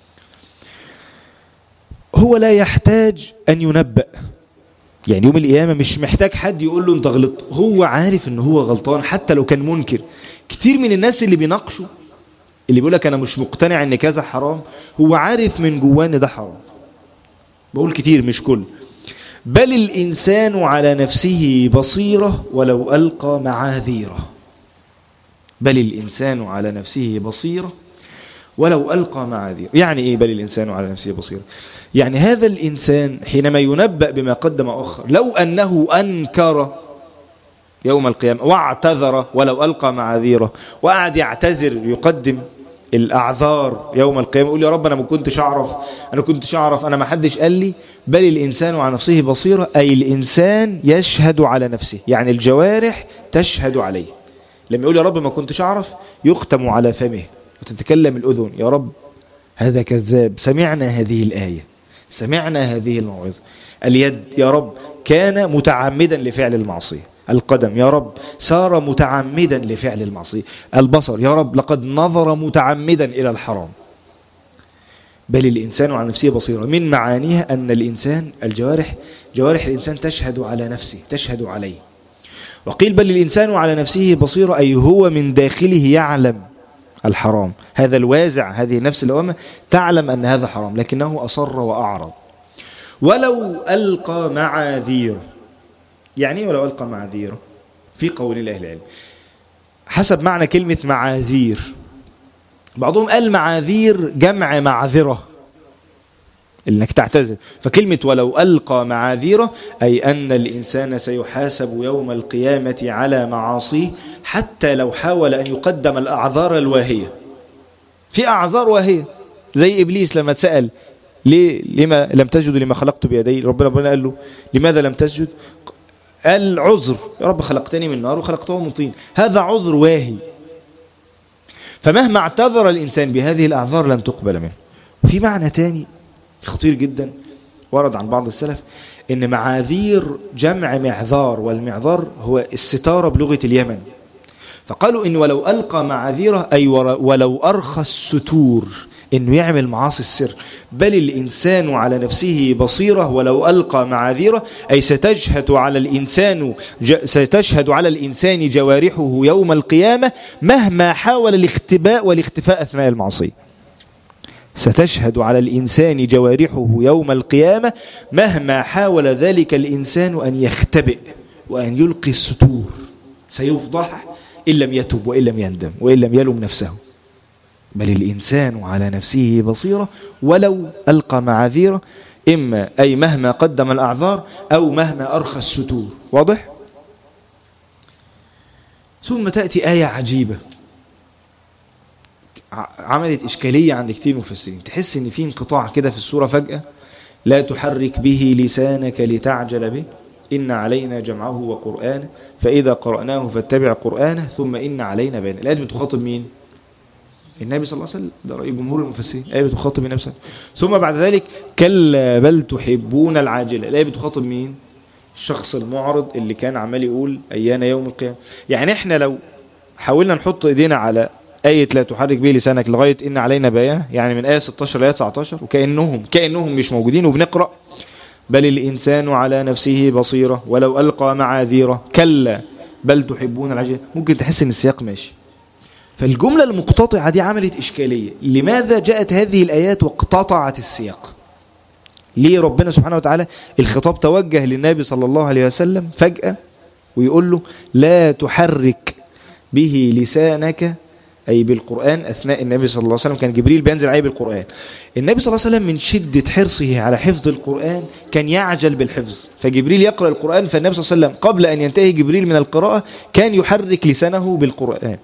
هو لا يحتاج أن ينبأ يعني يوم القيامة مش محتاج حد يقول له انت غلط هو عارف ان هو غلطان حتى لو كان منكر كتير من الناس اللي بيناقشوا اللي بيقول لك انا مش مقتنع ان كذا حرام هو عارف من جواه ان ده حرام بقول كتير مش كل بل الإنسان على نفسه بصيرة ولو ألقى معاذيره بل الإنسان على نفسه بصيرة ولو ألقى معاذيره يعني إيه بل الإنسان على نفسه بصيرة يعني هذا الإنسان حينما ينبأ بما قدم أخر لو أنه أنكر يوم القيامة واعتذر ولو ألقى معاذيره وقعد يعتذر يقدم الأعذار يوم القيامة يقول يا رب أنا ما كنتش أعرف أنا كنتش أعرف أنا ما حدش قال لي بل الإنسان على نفسه بصيرة أي الإنسان يشهد على نفسه يعني الجوارح تشهد عليه لما يقول يا رب ما كنتش أعرف يختم على فمه وتتكلم الأذن يا رب هذا كذاب سمعنا هذه الآية سمعنا هذه الموعظة اليد يا رب كان متعمدا لفعل المعصية القدم يا رب سار متعمدا لفعل المعصية البصر يا رب لقد نظر متعمدا إلى الحرام بل الإنسان على نفسه بصيرة من معانيها أن الإنسان الجوارح جوارح الإنسان تشهد على نفسه تشهد عليه وقيل بل الإنسان على نفسه بصيرة أي هو من داخله يعلم الحرام هذا الوازع هذه نفس اللوامة تعلم أن هذا حرام لكنه أصر وأعرض ولو ألقى معاذيره يعني ايه ولو ألقى معاذيره في قول الله العلم حسب معنى كلمة معاذير بعضهم قال معاذير جمع معذرة انك تعتذر فكلمة ولو ألقى معاذيره أي أن الإنسان سيحاسب يوم القيامة على معاصيه حتى لو حاول أن يقدم الأعذار الواهية في أعذار واهية زي إبليس لما تسأل ليه لما لم تسجد لما خلقت بيدي ربنا ربنا قال له لماذا لم تسجد قال عذر يا رب خلقتني من نار وخلقته من طين هذا عذر واهي فمهما اعتذر الإنسان بهذه الأعذار لم تقبل منه وفي معنى تاني خطير جدا ورد عن بعض السلف ان معاذير جمع معذار والمعذار هو الستارة بلغة اليمن فقالوا ان ولو ألقى معاذيره أي ولو أرخى الستور انه يعمل معاصي السر بل الانسان على نفسه بصيره ولو القى معاذيره اي ستشهد على الانسان ستشهد على الانسان جوارحه يوم القيامه مهما حاول الاختباء والاختفاء اثناء المعصيه ستشهد على الإنسان جوارحه يوم القيامة مهما حاول ذلك الإنسان أن يختبئ وأن يلقي الستور سيفضح إن لم يتب وإن لم يندم وإن لم يلم نفسه بل الإنسان على نفسه بصيرة ولو ألقى معاذيره إما أي مهما قدم الأعذار أو مهما أرخى الستور واضح؟ ثم تأتي آية عجيبة عملت إشكالية عند كتير مفسرين تحس إن في انقطاع كده في السورة فجأة لا تحرك به لسانك لتعجل به إن علينا جمعه وقرآنه فإذا قرأناه فاتبع قرآنه ثم إن علينا بيانه الآية بتخاطب مين؟ النبي صلى الله عليه وسلم ده رأي جمهور المفسرين الآية بتخاطب النبي صلى الله عليه وسلم ثم بعد ذلك كلا بل تحبون العاجلة الآية بتخاطب مين؟ الشخص المعرض اللي كان عمال يقول أيانا يوم القيامة يعني احنا لو حاولنا نحط ايدينا على آية لا تحرك به لسانك لغاية إن علينا بيان يعني من آية 16 لآية 19 وكأنهم كأنهم مش موجودين وبنقرأ بل الإنسان على نفسه بصيرة ولو ألقى معاذيره كلا بل تحبون العجل ممكن تحس إن السياق ماشي فالجملة المقتطعة دي عملت إشكالية لماذا جاءت هذه الآيات واقتطعت السياق ليه ربنا سبحانه وتعالى الخطاب توجه للنبي صلى الله عليه وسلم فجأة ويقول له لا تحرك به لسانك أي بالقرآن أثناء النبي صلى الله عليه وسلم كان جبريل بينزل عليه بالقرآن النبي صلى الله عليه وسلم من شدة حرصه على حفظ القرآن كان يعجل بالحفظ فجبريل يقرأ القرآن فالنبي صلى الله عليه وسلم قبل أن ينتهي جبريل من القراءة كان يحرك لسانه بالقرآن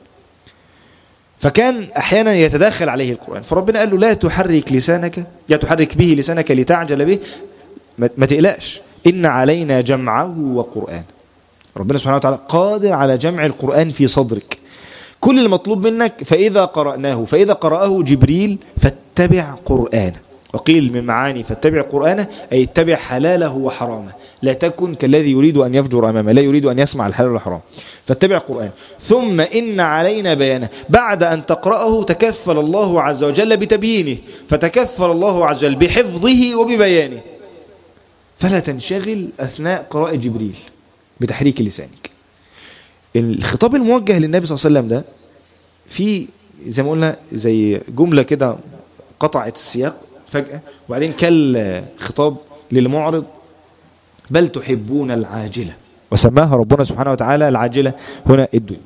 فكان أحيانا يتداخل عليه القرآن فربنا قال له لا تحرك لسانك لا تحرك به لسانك لتعجل به ما تقلقش إن علينا جمعه وقرآن ربنا سبحانه وتعالى قادر على جمع القرآن في صدرك كل المطلوب منك فإذا قرأناه فإذا قرأه جبريل فاتبع قرآنه وقيل من معاني فاتبع قرآنه أي اتبع حلاله وحرامه لا تكن كالذي يريد أن يفجر أمامه لا يريد أن يسمع الحلال والحرام فاتبع قرآن ثم إن علينا بيانه بعد أن تقرأه تكفل الله عز وجل بتبيينه فتكفل الله عز وجل بحفظه وببيانه فلا تنشغل أثناء قراءة جبريل بتحريك لسانك الخطاب الموجه للنبي صلى الله عليه وسلم ده في زي ما قلنا زي جملة كده قطعت السياق فجأة وبعدين كل خطاب للمعرض بل تحبون العاجلة وسماها ربنا سبحانه وتعالى العاجلة هنا الدنيا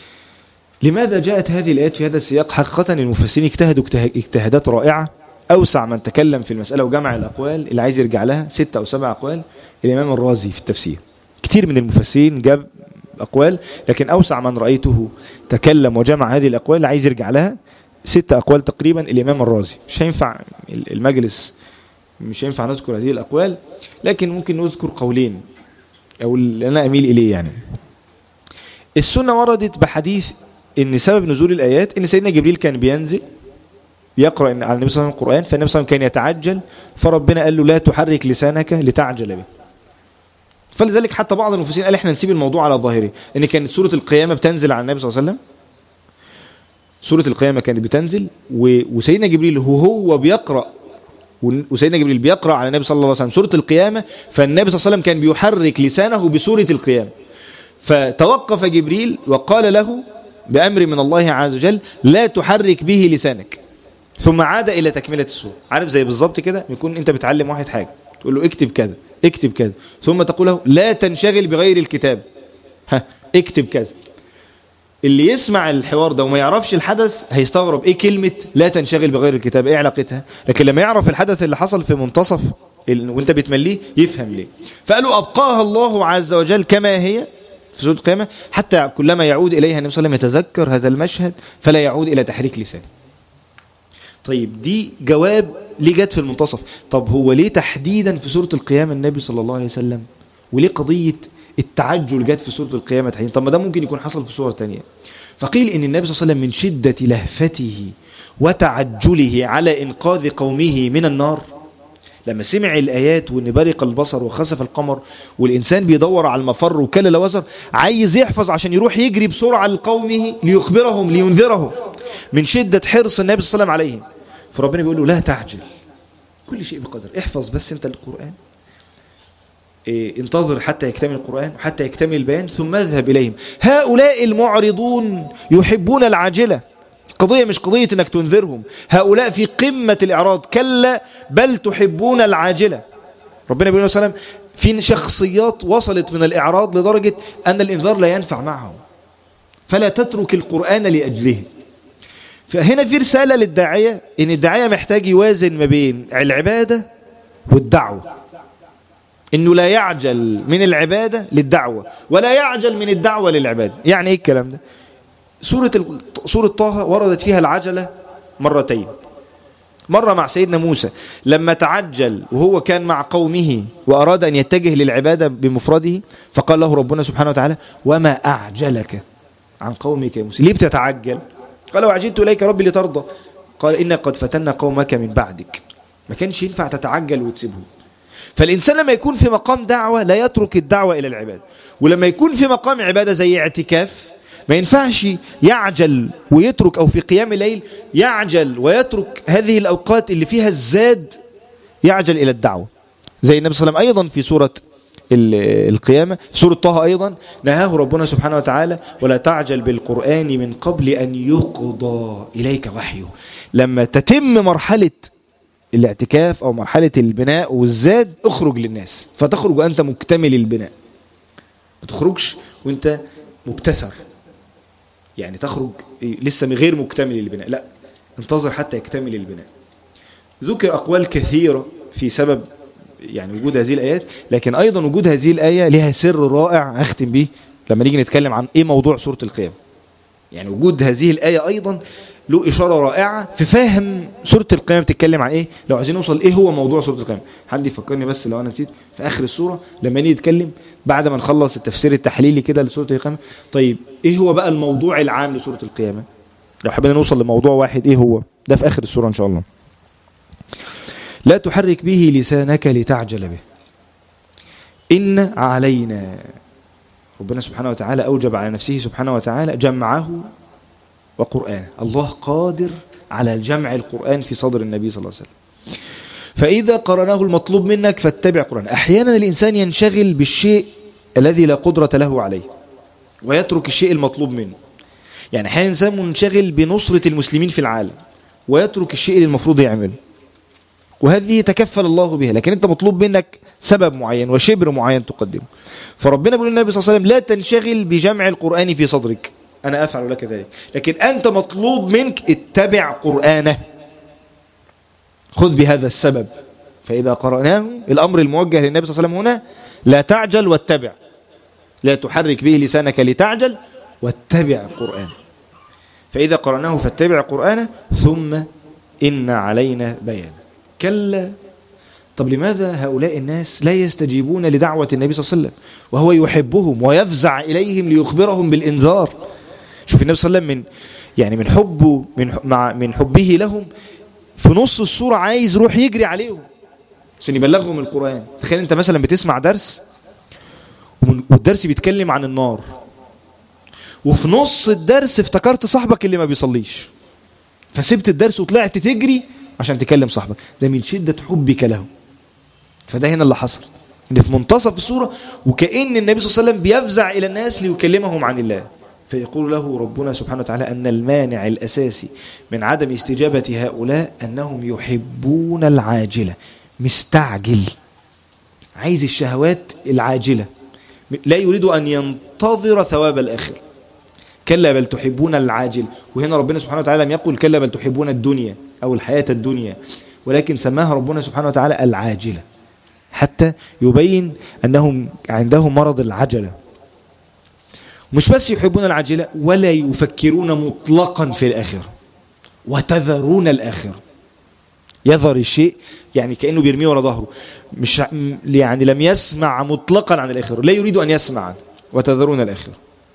لماذا جاءت هذه الآيات في هذا السياق حقيقة المفسرين اجتهدوا اجتهادات رائعة أوسع من تكلم في المسألة وجمع الأقوال اللي عايز يرجع لها ستة أو سبع أقوال الإمام الرازي في التفسير كتير من المفسرين جاب أقوال لكن أوسع من رأيته تكلم وجمع هذه الأقوال اللي عايز يرجع لها ست أقوال تقريبا الإمام الرازي مش هينفع المجلس مش هينفع نذكر هذه الأقوال لكن ممكن نذكر قولين أو اللي أنا أميل إليه يعني السنة وردت بحديث ان سبب نزول الايات ان سيدنا جبريل كان بينزل يقرا على النبي صلى الله عليه وسلم القران فالنبي صلى الله عليه وسلم كان يتعجل فربنا قال له لا تحرك لسانك لتعجل به فلذلك حتى بعض المفسرين قال احنا نسيب الموضوع على ظاهره ان كانت سوره القيامه بتنزل على النبي صلى الله عليه وسلم سوره القيامه كانت بتنزل وسيدنا جبريل وهو بيقرا وسيدنا جبريل بيقرا على النبي صلى الله عليه وسلم سوره القيامه فالنبي صلى الله عليه وسلم كان بيحرك لسانه بسوره القيامه فتوقف جبريل وقال له بأمر من الله عز وجل لا تحرك به لسانك ثم عاد إلى تكملة السورة عارف زي بالظبط كده يكون أنت بتعلم واحد حاجة تقول له اكتب كذا اكتب كذا ثم تقول له لا تنشغل بغير الكتاب ها اكتب كذا اللي يسمع الحوار ده وما يعرفش الحدث هيستغرب ايه كلمة لا تنشغل بغير الكتاب ايه علاقتها لكن لما يعرف الحدث اللي حصل في منتصف وانت بتمليه يفهم ليه فقالوا أبقاها الله عز وجل كما هي في سورة القيامة حتى كلما يعود إليها النبي صلى الله عليه وسلم يتذكر هذا المشهد فلا يعود إلى تحريك لسانه طيب دي جواب ليه جت في المنتصف طب هو ليه تحديدا في سورة القيامة النبي صلى الله عليه وسلم وليه قضية التعجل جت في سورة القيامة تحديدا طب ما ده ممكن يكون حصل في سورة تانية فقيل ان النبي صلى الله عليه وسلم من شدة لهفته وتعجله على إنقاذ قومه من النار لما سمع الآيات وإن برق البصر وخسف القمر والإنسان بيدور على المفر وكل وزر عايز يحفظ عشان يروح يجري بسرعة لقومه ليخبرهم لينذرهم من شدة حرص النبي صلى الله عليه وسلم عليهم فربنا بيقول له لا تعجل كل شيء بقدر احفظ بس انت القرآن إيه انتظر حتى يكتمل القرآن وحتى يكتمل البيان ثم اذهب إليهم هؤلاء المعرضون يحبون العاجلة قضية مش قضية انك تنذرهم هؤلاء في قمة الإعراض كلا بل تحبون العاجلة ربنا بيقول وسلم في شخصيات وصلت من الإعراض لدرجة أن الإنذار لا ينفع معهم فلا تترك القرآن لأجله فهنا في رسالة للداعية ان الداعية محتاج يوازن ما بين العبادة والدعوة انه لا يعجل من العبادة للدعوة ولا يعجل من الدعوة للعبادة يعني ايه الكلام ده سورة, سورة طه وردت فيها العجلة مرتين مرة مع سيدنا موسى لما تعجل وهو كان مع قومه وأراد أن يتجه للعبادة بمفرده فقال له ربنا سبحانه وتعالى وما أعجلك عن قومك يا موسى ليه بتتعجل قال وعجلت إليك ربي لترضى قال إنا قد فتنا قومك من بعدك ما كانش ينفع تتعجل وتسيبهم فالإنسان لما يكون في مقام دعوة لا يترك الدعوة إلى العبادة ولما يكون في مقام عبادة زي اعتكاف ما ينفعش يعجل ويترك أو في قيام الليل يعجل ويترك هذه الأوقات اللي فيها الزاد يعجل إلى الدعوة زي النبي صلى الله عليه وسلم أيضا في سورة القيامة في سورة طه أيضا نهاه ربنا سبحانه وتعالى ولا تعجل بالقرآن من قبل أن يقضى إليك وحيه لما تتم مرحلة الاعتكاف أو مرحلة البناء والزاد اخرج للناس فتخرج وأنت مكتمل البناء ما تخرجش وأنت مبتسر يعني تخرج لسه غير مكتمل البناء لا انتظر حتى يكتمل البناء ذكر أقوال كثيرة في سبب يعني وجود هذه الآيات لكن أيضا وجود هذه الآية لها سر رائع أختم به لما نيجي نتكلم عن إيه موضوع سورة القيامة يعني وجود هذه الآية أيضا له إشارة رائعة في فهم سورة القيامة بتتكلم عن إيه لو عايزين نوصل إيه هو موضوع سورة القيامة حد يفكرني بس لو أنا نسيت في آخر السورة لما نيجي نتكلم بعد ما نخلص التفسير التحليلي كده لسورة القيامة طيب إيه هو بقى الموضوع العام لسورة القيامة لو حبينا نوصل لموضوع واحد إيه هو ده في آخر السورة إن شاء الله لا تحرك به لسانك لتعجل به إن علينا ربنا سبحانه وتعالى أوجب على نفسه سبحانه وتعالى جمعه وقرآنه الله قادر على الجمع القرآن في صدر النبي صلى الله عليه وسلم فإذا قرناه المطلوب منك فاتبع قرآن أحيانا الإنسان ينشغل بالشيء الذي لا قدرة له عليه ويترك الشيء المطلوب منه يعني أحيانا الإنسان منشغل بنصرة المسلمين في العالم ويترك الشيء اللي المفروض يعمله وهذه تكفل الله بها لكن انت مطلوب منك سبب معين وشبر معين تقدمه فربنا بيقول للنبي صلى الله عليه وسلم لا تنشغل بجمع القرآن في صدرك أنا أفعل لك ذلك لكن أنت مطلوب منك اتبع قرآنه خذ بهذا السبب فإذا قرأناه الأمر الموجه للنبي صلى الله عليه وسلم هنا لا تعجل واتبع لا تحرك به لسانك لتعجل واتبع قرآن فإذا قرأناه فاتبع قرآنه ثم إن علينا بيان كلا طب لماذا هؤلاء الناس لا يستجيبون لدعوة النبي صلى الله عليه وسلم وهو يحبهم ويفزع إليهم ليخبرهم بالإنذار شوف النبي صلى الله عليه وسلم من يعني من حبه من مع من حبه لهم في نص السورة عايز يروح يجري عليهم عشان يبلغهم القرآن تخيل انت مثلا بتسمع درس والدرس بيتكلم عن النار وفي نص الدرس افتكرت صاحبك اللي ما بيصليش فسبت الدرس وطلعت تجري عشان تكلم صاحبك ده من شدة حبك له فده هنا اللي حصل ان في منتصف السورة وكأن النبي صلى الله عليه وسلم بيفزع إلى الناس ليكلمهم عن الله فيقول له ربنا سبحانه وتعالى أن المانع الأساسي من عدم استجابة هؤلاء أنهم يحبون العاجلة مستعجل عايز الشهوات العاجلة لا يريد أن ينتظر ثواب الآخر كلا بل تحبون العاجل وهنا ربنا سبحانه وتعالى لم يقل كلا بل تحبون الدنيا أو الحياة الدنيا ولكن سماها ربنا سبحانه وتعالى العاجلة حتى يبين أنهم عندهم مرض العجلة مش بس يحبون العاجلة ولا يفكرون مطلقا في الآخرة وتذرون الآخرة يذر الشيء يعني كأنه بيرميه ورا ظهره مش يعني لم يسمع مطلقا عن الآخرة لا يريد أن يسمع وتذرون الآخرة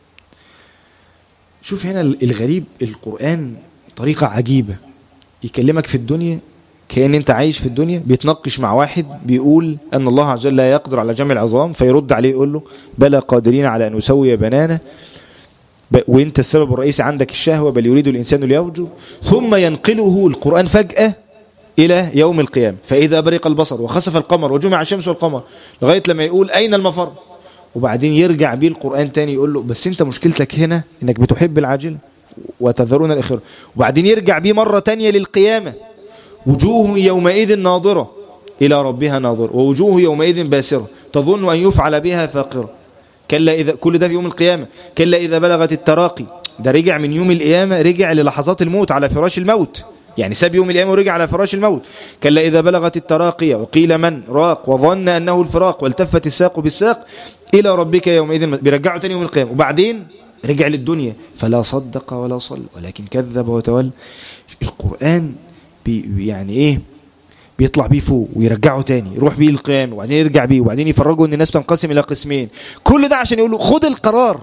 شوف هنا الغريب القرآن طريقة عجيبة يكلمك في الدنيا كأن انت عايش في الدنيا بيتناقش مع واحد بيقول أن الله عز وجل لا يقدر على جمع العظام فيرد عليه يقول له بلى قادرين على أن نسوي بنانا وانت السبب الرئيسي عندك الشهوة بل يريد الإنسان ليفجر ثم ينقله القرآن فجأة إلى يوم القيامة فإذا برق البصر وخسف القمر وجمع الشمس والقمر لغاية لما يقول أين المفر وبعدين يرجع بيه القرآن تاني يقول له بس انت مشكلتك هنا انك بتحب العاجلة وتذرون الآخرة وبعدين يرجع بيه مرة تانية للقيامة وجوه يومئذ ناظرة إلى ربها ناظرة ووجوه يومئذ باسرة تظن أن يفعل بها فاقرة كلا إذا كل ده في يوم القيامة كلا إذا بلغت التراقي ده رجع من يوم القيامة رجع للحظات الموت على فراش الموت يعني ساب يوم القيامة ورجع على فراش الموت كلا إذا بلغت التراقية وقيل من راق وظن أنه الفراق والتفت الساق بالساق إلى ربك يومئذ بيرجعوا تاني يوم القيامة وبعدين رجع للدنيا فلا صدق ولا صلى ولكن كذب وتولى القرآن بي يعني ايه بيطلع بيه فوق ويرجعه تاني يروح بيه القيامة وبعدين يرجع بيه وبعدين يفرجوا ان الناس تنقسم الى قسمين كل ده عشان يقولوا خد القرار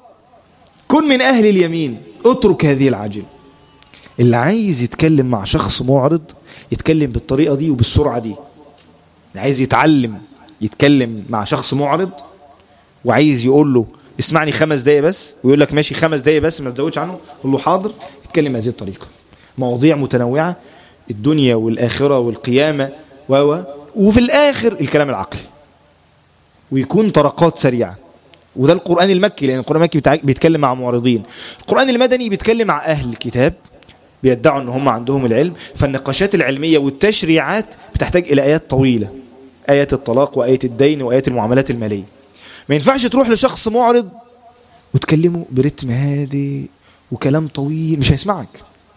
كن من اهل اليمين اترك هذه العجل اللي عايز يتكلم مع شخص معرض يتكلم بالطريقة دي وبالسرعة دي اللي عايز يتعلم يتكلم مع شخص معرض وعايز يقول له اسمعني خمس دقايق بس ويقول لك ماشي خمس دقايق بس ما تزودش عنه قول له حاضر يتكلم هذه الطريقة مواضيع متنوعة الدنيا والآخرة والقيامة و وفي الآخر الكلام العقلي ويكون طرقات سريعة وده القرآن المكي لأن القرآن المكي بيتكلم مع معرضين القرآن المدني بيتكلم مع أهل الكتاب بيدعوا ان هم عندهم العلم فالنقاشات العلمية والتشريعات بتحتاج إلى آيات طويلة آيات الطلاق وآية الدين وآيات المعاملات المالية ما ينفعش تروح لشخص معرض وتكلمه برتم هادي وكلام طويل مش هيسمعك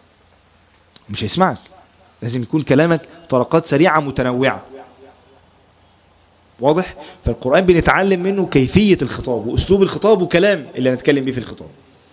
مش هيسمعك لازم يكون كلامك طرقات سريعة متنوعة واضح فالقرآن بنتعلم منه كيفية الخطاب وأسلوب الخطاب وكلام اللي هنتكلم بيه في الخطاب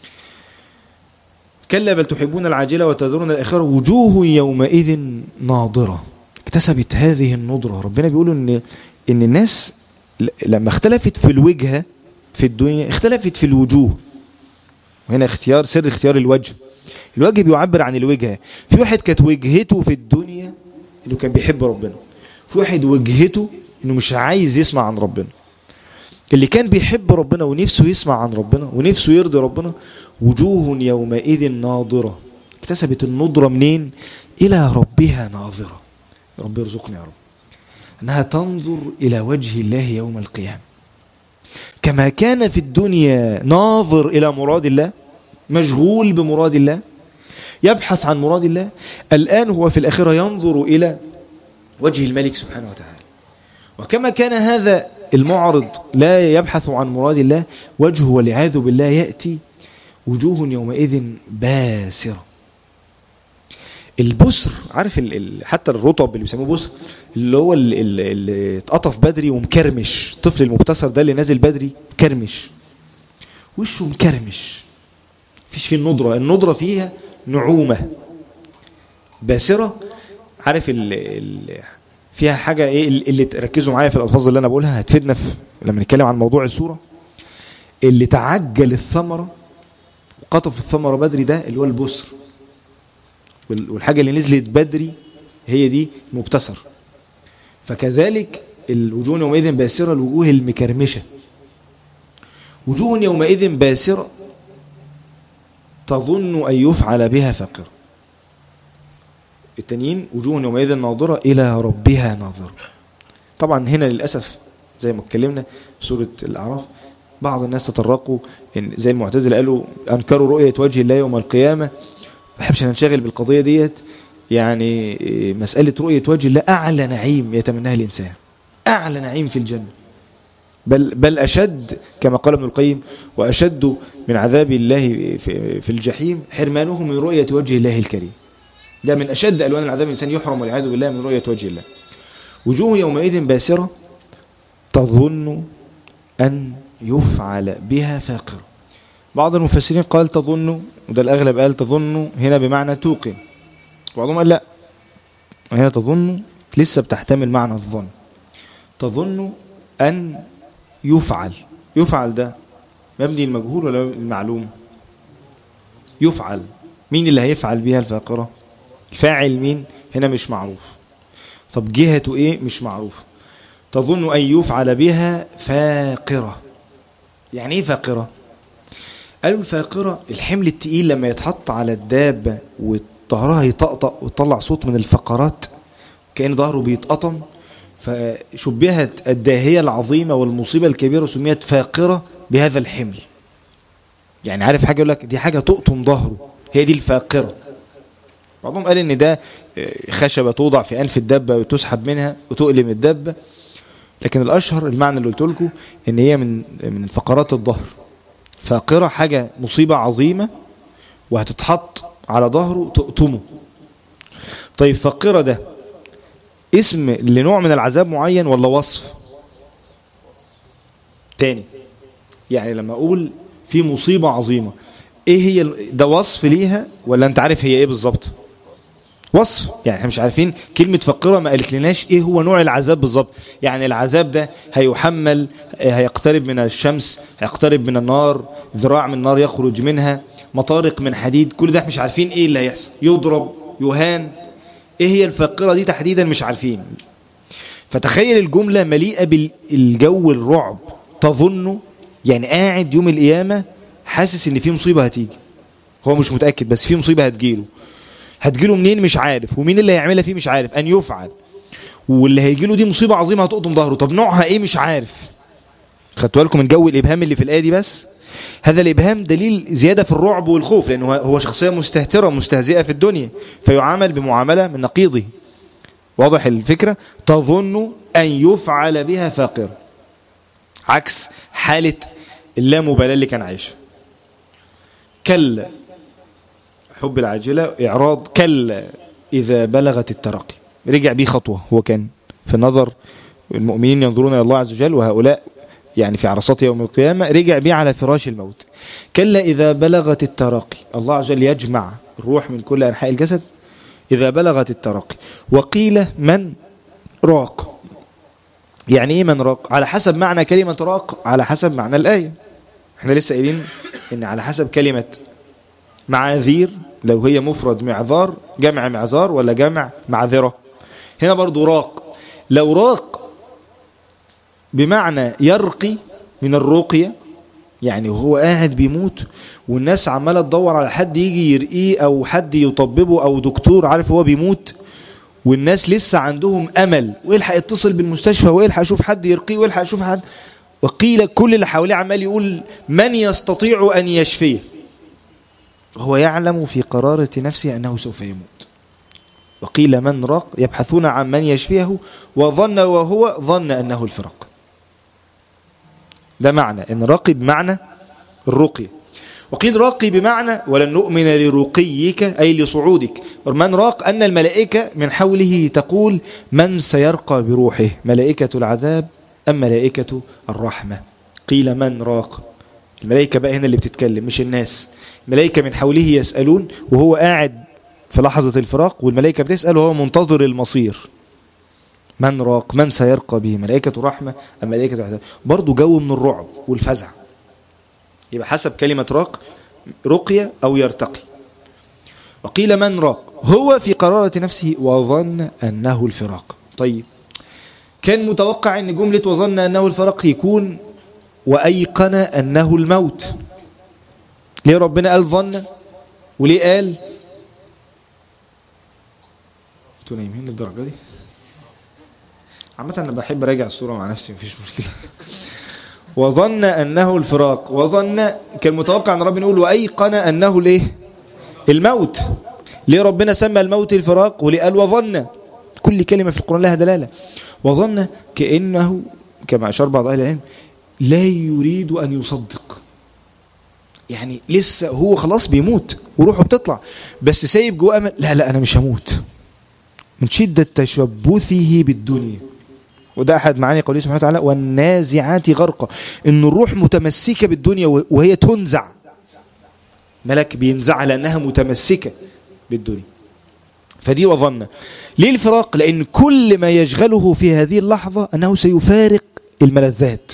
كلا بل تحبون العاجلة وتذرون الآخرة وجوه يومئذ ناظرة اكتسبت هذه النضرة ربنا بيقول ان ان الناس لما اختلفت في الوجهة في الدنيا اختلفت في الوجوه وهنا اختيار سر اختيار الوجه الوجه بيعبر عن الوجهة في واحد كانت وجهته في الدنيا انه كان بيحب ربنا في واحد وجهته انه مش عايز يسمع عن ربنا اللي كان بيحب ربنا ونفسه يسمع عن ربنا ونفسه يرضي ربنا وجوه يومئذ ناظرة اكتسبت النضرة منين إلى ربها ناظرة رب يرزقني يا رب أنها تنظر إلى وجه الله يوم القيامة كما كان في الدنيا ناظر إلى مراد الله مشغول بمراد الله يبحث عن مراد الله الآن هو في الآخرة ينظر إلى وجه الملك سبحانه وتعالى وكما كان هذا المعرض لا يبحث عن مراد الله وجهه والعياذ بالله يأتي وجوه يومئذ باسرة البسر عارف ال ال حتى الرطب اللي بيسموه بسر اللي هو اللي اتقطف بدري ومكرمش الطفل المبتسر ده اللي نازل بدري كرمش وشه مكرمش فيش فيه النضرة النضرة فيها نعومة باسرة عارف ال ال فيها حاجة ايه اللي تركزوا معايا في الألفاظ اللي أنا بقولها هتفيدنا في لما نتكلم عن موضوع السورة اللي تعجل الثمرة وقطف الثمرة بدري ده اللي هو البسر والحاجة اللي نزلت بدري هي دي مبتسر فكذلك الوجوه يومئذ باسرة الوجوه المكرمشة وجوه يومئذ باسرة تظن أن يفعل بها فقر التانيين وجوه يومئذ ناظرة إلى ربها ناظرة طبعا هنا للأسف زي ما اتكلمنا سورة الأعراف بعض الناس تطرقوا إن زي المعتزله قالوا انكروا رؤيه وجه الله يوم القيامه ما بحبش ننشغل بالقضيه ديت يعني مساله رؤيه وجه الله اعلى نعيم يتمناه الانسان اعلى نعيم في الجنه بل بل اشد كما قال ابن القيم واشد من عذاب الله في, في الجحيم حرمانه من رؤيه وجه الله الكريم ده من اشد الوان العذاب الانسان يحرم والعياذ بالله من رؤيه وجه الله وجوه يومئذ باسره تظن ان يفعل بها فاقره بعض المفسرين قال تظن وده الاغلب قال تظن هنا بمعنى توقن بعضهم قال لا هنا تظن لسه بتحتمل معنى الظن تظن أن يفعل يفعل ده مبني المجهول ولا المعلوم يفعل مين اللي هيفعل بيها الفاقرة الفاعل مين هنا مش معروف طب جهته ايه مش معروف تظن أن يفعل بها فاقرة يعني ايه فاقرة قالوا الفاقرة الحمل التقيل لما يتحط على الدابة وظهرها يطقطق وتطلع صوت من الفقرات كأن ظهره بيتقطم فشبهت الداهية العظيمة والمصيبة الكبيرة سميت فاقرة بهذا الحمل يعني عارف حاجة يقول لك دي حاجة تقطم ظهره هي دي الفاقرة بعضهم قال ان ده خشبة توضع في أنف الدبة وتسحب منها وتؤلم الدبة لكن الأشهر المعنى اللي قلت لكم ان هي من من فقرات الظهر فاقرة حاجة مصيبة عظيمة وهتتحط على ظهره تقطمه طيب فاقرة ده اسم لنوع من العذاب معين ولا وصف تاني يعني لما اقول في مصيبة عظيمة ايه هي ده وصف ليها ولا انت عارف هي ايه بالظبط وصف يعني احنا مش عارفين كلمة فقرة ما قالت لناش ايه هو نوع العذاب بالظبط يعني العذاب ده هيحمل هيقترب من الشمس هيقترب من النار ذراع من النار يخرج منها مطارق من حديد كل ده مش عارفين ايه اللي هيحصل يضرب يهان ايه هي الفاقرة دي تحديدا مش عارفين فتخيل الجملة مليئة بالجو الرعب تظن يعني قاعد يوم القيامة حاسس ان في مصيبة هتيجي هو مش متأكد بس في مصيبة هتجيله هتجيله منين مش عارف ومين اللي هيعملها فيه مش عارف ان يفعل واللي هيجيله دي مصيبة عظيمة هتقطم ظهره طب نوعها ايه مش عارف خدتوا بالكم من جو الابهام اللي في الايه دي بس هذا الإبهام دليل زيادة في الرعب والخوف لأنه هو شخصية مستهترة مستهزئة في الدنيا فيعامل بمعاملة من نقيضه واضح الفكرة تظن أن يفعل بها فاقر عكس حالة اللامبالاة اللي كان عايشها كلا حب العاجلة إعراض كلا إذا بلغت الترقي رجع بيه خطوة هو كان في النظر المؤمنين ينظرون إلى الله عز وجل وهؤلاء يعني في عرصات يوم القيامة رجع بيه على فراش الموت كلا إذا بلغت الترقي الله عز وجل يجمع الروح من كل أنحاء الجسد إذا بلغت الترقي وقيل من راق يعني إيه من راق على حسب معنى كلمة راق على حسب معنى الآية احنا لسه قايلين إن على حسب كلمة معاذير لو هي مفرد معذار جمع معذار ولا جمع معذرة هنا برضو راق لو راق بمعنى يرقي من الرقية يعني وهو قاعد بيموت والناس عمالة تدور على حد يجي يرقيه أو حد يطببه أو دكتور عارف هو بيموت والناس لسه عندهم أمل ويلحق يتصل بالمستشفى ويلحق يشوف حد يرقيه ويلحق يشوف حد وقيل كل اللي حواليه عمال يقول من يستطيع أن يشفيه هو يعلم في قرارة نفسه أنه سوف يموت وقيل من راق يبحثون عن من يشفيه وظن وهو ظن أنه الفرق ده معنى ان راقي بمعنى الرقية وقيل راقي بمعنى ولن نؤمن لرقيك أي لصعودك من راق أن الملائكة من حوله تقول من سيرقى بروحه ملائكة العذاب أم ملائكة الرحمة قيل من راق الملائكة بقى هنا اللي بتتكلم مش الناس الملائكة من حوله يسألون وهو قاعد في لحظة الفراق والملائكة بتسأل وهو منتظر المصير من راق من سيرقى به ملائكة رحمة أم ملائكة عذاب برضو جو من الرعب والفزع يبقى حسب كلمة راق رقية أو يرتقي وقيل من راق هو في قرارة نفسه وظن أنه الفراق طيب كان متوقع أن جملة وظن أنه الفراق يكون وأيقن أنه الموت ليه ربنا قال ظن وليه قال انتوا نايمين للدرجة دي عامة أنا بحب أراجع الصورة مع نفسي مفيش مشكلة وظن أنه الفراق وظن كان متوقع أن ربنا يقول وأيقن أنه الإيه الموت ليه ربنا سمى الموت الفراق وليه قال وظن كل كلمة في القرآن لها دلالة وظن كأنه كما أشار بعض أهل العلم لا يريد أن يصدق يعني لسه هو خلاص بيموت وروحه بتطلع بس سايب جوه أمل لا لا أنا مش هموت من شدة تشبثه بالدنيا وده أحد معاني قوله سبحانه وتعالى والنازعات غرقا إن الروح متمسكة بالدنيا وهي تنزع ملك بينزعها لأنها متمسكة بالدنيا فدي وظن ليه الفراق لأن كل ما يشغله في هذه اللحظة أنه سيفارق الملذات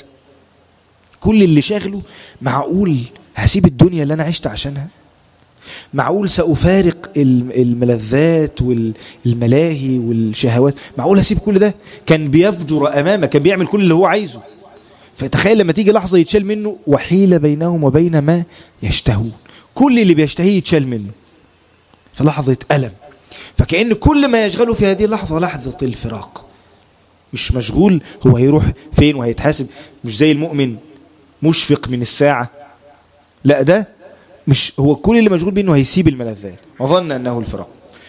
كل اللي شاغله معقول هسيب الدنيا اللي أنا عشت عشانها معقول سأفارق الملذات والملاهي والشهوات معقول هسيب كل ده كان بيفجر أمامه كان بيعمل كل اللي هو عايزه فتخيل لما تيجي لحظة يتشال منه وحيل بينهم وبين ما يشتهون كل اللي بيشتهيه يتشال منه فلحظة ألم فكأن كل ما يشغله في هذه اللحظة لحظة الفراق مش مشغول هو هيروح فين وهيتحاسب مش زي المؤمن مشفق من الساعة لا ده مش هو كل اللي مشغول بيه انه هيسيب الملذات وظن انه الفراق